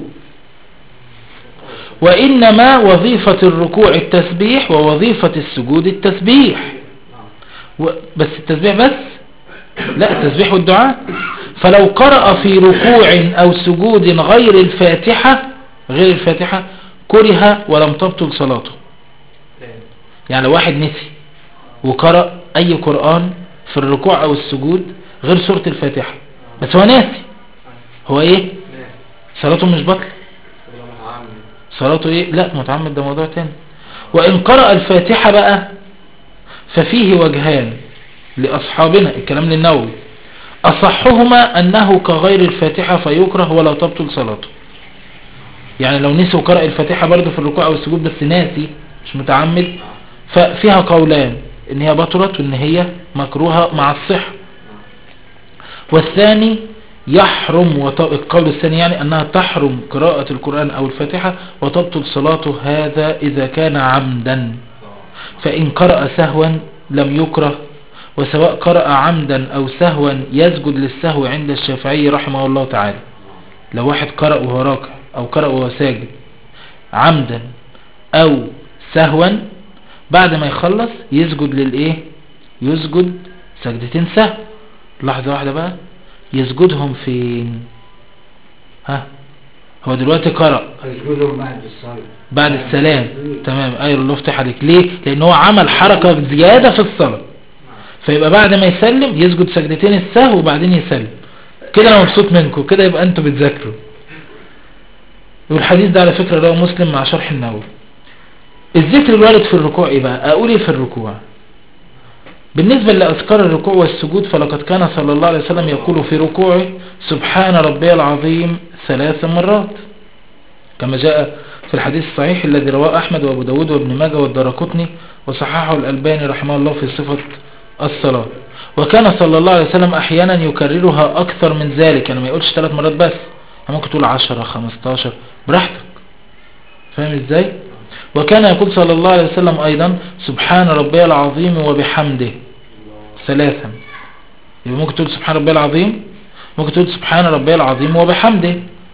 وإنما وظيفة الركوع التسبيح ووظيفة السجود التسبيح و... بس التسبيح بس لا التسبيح والدعاء فلو قرأ في ركوع أو سجود غير الفاتحة غير الفاتحة كره ولم تبطل صلاته يعني لو واحد نسي وقرأ أي قرآن في الركوع أو السجود غير سورة الفاتحة بس هو ناسي هو ايه صلاته مش بطل صلاته ايه لا متعمد ده موضوع تاني وان قرأ الفاتحة بقى ففيه وجهان لأصحابنا الكلام للنووي أصحهما أنه كغير الفاتحة فيكره ولا تبطل صلاته يعني لو نسي وقرأ الفاتحة برضه في الركوع أو السجود بس ناسي مش متعمد ففيها قولان ان هي بطلت وان هي مكروهة مع الصحة والثاني يحرم وط... القول الثاني يعني أنها تحرم قراءة القرآن أو الفاتحة وتبطل صلاته هذا إذا كان عمدا فإن قرأ سهوا لم يكره وسواء قرأ عمدا أو سهوا يسجد للسهو عند الشافعي رحمه الله تعالى لو واحد قرأ وهو راكع أو قرأ وهو ساجد عمدا أو سهوا بعد ما يخلص يسجد للإيه يسجد سجدتين سهو لحظة واحدة بقى يسجدهم فين ها هو دلوقتي قرأ أسجدهم بعد الصلاة بعد السلام تمام ايوه الله يفتح عليك ليه لان هو عمل حركة زيادة في الصلاة فيبقى بعد ما يسلم يسجد سجدتين السهو وبعدين يسلم كده انا مبسوط منكم كده يبقى انتوا بتذاكروا والحديث ده على فكرة رواه مسلم مع شرح النووي الذكر الوارد في الركوع ايه بقى اقول ايه في الركوع بالنسبة لأذكار الركوع والسجود فلقد كان صلى الله عليه وسلم يقول في ركوعه سبحان ربي العظيم ثلاث مرات كما جاء في الحديث الصحيح الذي رواه أحمد وأبو داود وابن ماجه والدرقطني وصححه الألباني رحمه الله في صفة الصلاة وكان صلى الله عليه وسلم أحيانا يكررها أكثر من ذلك يعني ما يقولش ثلاث مرات بس يعني ممكن تقول عشرة خمستاشر براحتك فاهم ازاي وكان يقول صلى الله عليه وسلم أيضا سبحان ربي العظيم وبحمده ثلاثا يبقى ممكن تقول سبحان ربي العظيم ممكن تقول سبحان ربي العظيم وبحمده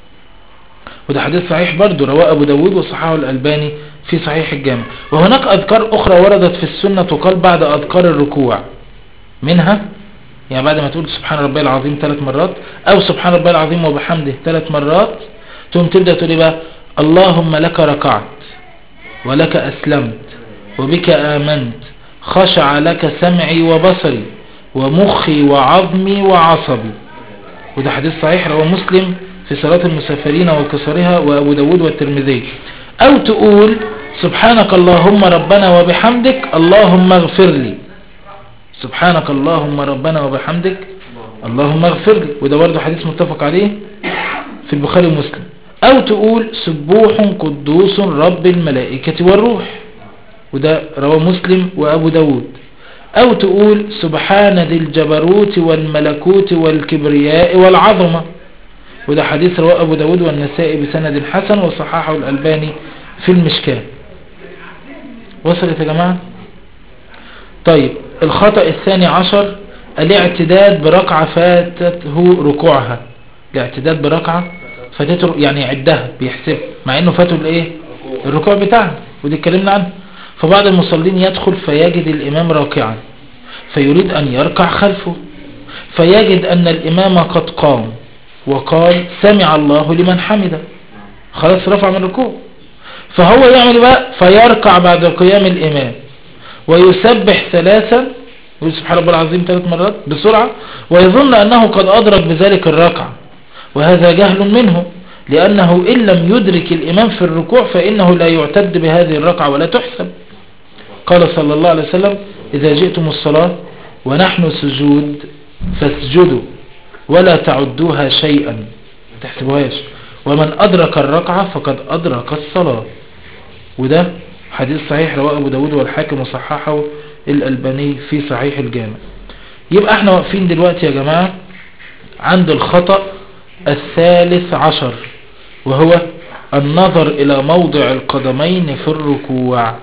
وده حديث صحيح برضه رواه أبو داود وصححه الألباني في صحيح الجامع وهناك أذكار أخرى وردت في السنة تقال بعد أذكار الركوع منها يعني بعد ما تقول سبحان ربي العظيم ثلاث مرات أو سبحان ربي العظيم وبحمده ثلاث مرات ثم تبدأ تقول بقى اللهم لك ركعت ولك أسلمت وبك آمنت خشع لك سمعي وبصري ومخي وعظمي وعصبي وده حديث صحيح رواه مسلم في صلاة المسافرين وكسرها وأبو داود والترمذي أو تقول سبحانك اللهم ربنا وبحمدك اللهم اغفر لي سبحانك اللهم ربنا وبحمدك اللهم اغفر لي وده برضه حديث متفق عليه في البخاري ومسلم أو تقول سبوح قدوس رب الملائكة والروح وده رواه مسلم وأبو داود أو تقول سبحان ذي الجبروت والملكوت والكبرياء والعظمة وده حديث رواه أبو داود والنسائي بسند حسن وصححه الألباني في المشكاة وصلت يا جماعة طيب الخطأ الثاني عشر الاعتداد بركعة فاتته ركوعها الاعتداد بركعة فاتته يعني يعدها بيحسب مع انه فاته الايه الركوع بتاعها ودي اتكلمنا عنه فبعض المصلين يدخل فيجد الامام راكعا فيريد ان يركع خلفه فيجد ان الامام قد قام وقال سمع الله لمن حمده خلاص رفع من الركوع فهو يعمل بقى فيركع بعد قيام الامام ويسبح ثلاثا ويقول سبحان رب العظيم ثلاث مرات بسرعة ويظن أنه قد أدرك بذلك الركعة وهذا جهل منه لأنه إن لم يدرك الإمام في الركوع فإنه لا يعتد بهذه الركعة ولا تحسب قال صلى الله عليه وسلم إذا جئتم الصلاة ونحن سجود فاسجدوا ولا تعدوها شيئا تحسبوهاش ومن أدرك الركعة فقد أدرك الصلاة وده حديث صحيح رواه أبو داود والحاكم وصححه الألباني في صحيح الجامع يبقى احنا واقفين دلوقتي يا جماعة عند الخطأ الثالث عشر وهو النظر إلى موضع القدمين في الركوع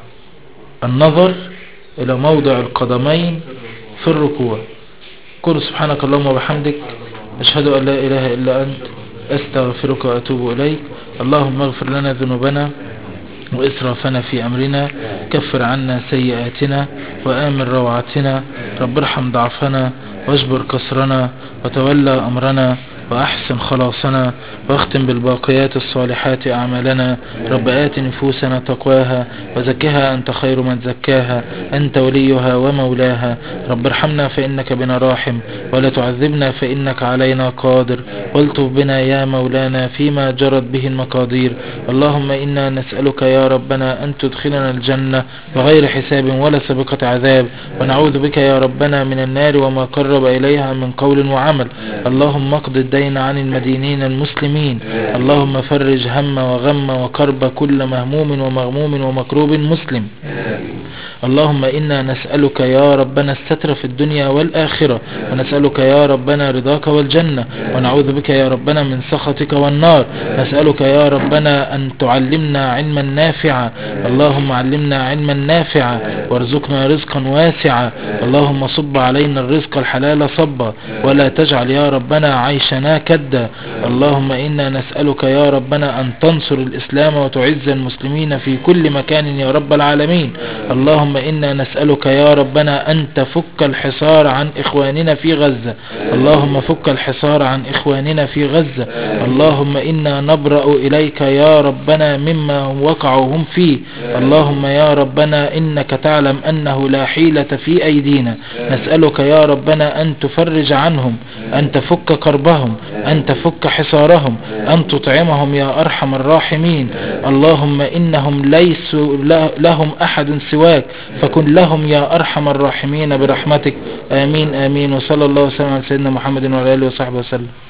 النظر إلى موضع القدمين في الركوع قل سبحانك اللهم وبحمدك أشهد أن لا إله إلا أنت أستغفرك وأتوب إليك اللهم اغفر لنا ذنوبنا وإسرافنا في أمرنا كفر عنا سيئاتنا وآمن روعتنا رب ارحم ضعفنا واجبر كسرنا وتولى أمرنا وأحسن خلاصنا واختم بالباقيات الصالحات أعمالنا رب آت نفوسنا تقواها وزكها أنت خير من زكاها أنت وليها ومولاها رب ارحمنا فإنك بنا راحم ولا تعذبنا فإنك علينا قادر والطف بنا يا مولانا فيما جرت به المقادير اللهم إنا نسألك يا ربنا أن تدخلنا الجنة بغير حساب ولا سابقة عذاب ونعوذ بك يا ربنا من النار وما قرب إليها من قول وعمل اللهم اقض الدين عن المدينين المسلمين اللهم فرج هم وغم وكرب كل مهموم ومغموم ومكروب مسلم اللهم إنا نسألك يا ربنا الستر في الدنيا والآخرة ونسألك يا ربنا رضاك والجنة ونعوذ بك يا ربنا من سخطك والنار نسألك يا ربنا أن تعلمنا علما نافعا اللهم علمنا علما نافعا وارزقنا رزقا واسعا اللهم صب علينا الرزق الحلال صبا ولا تجعل يا ربنا عيشنا كدا اللهم إنا نسألك يا ربنا أن تنصر الإسلام وتعز المسلمين في كل مكان يا رب العالمين اللهم إنا نسألك يا ربنا أن تفك الحصار عن إخواننا في غزة اللهم فك الحصار عن إخواننا في غزة اللهم إنا نبرأ إليك يا ربنا مما هم وقعوا هم فيه اللهم يا ربنا إنك تعلم أنه لا حيلة في أيدينا نسألك يا ربنا أن تفرج عنهم أن تفك كربهم أن تفك حصارهم أن تطعمهم يا أرحم الراحمين اللهم إنهم ليسوا له- لهم أحد سواك فكن لهم يا أرحم الراحمين برحمتك آمين آمين وصلى الله وسلم على سيدنا محمد وعلى آله وصحبه وسلم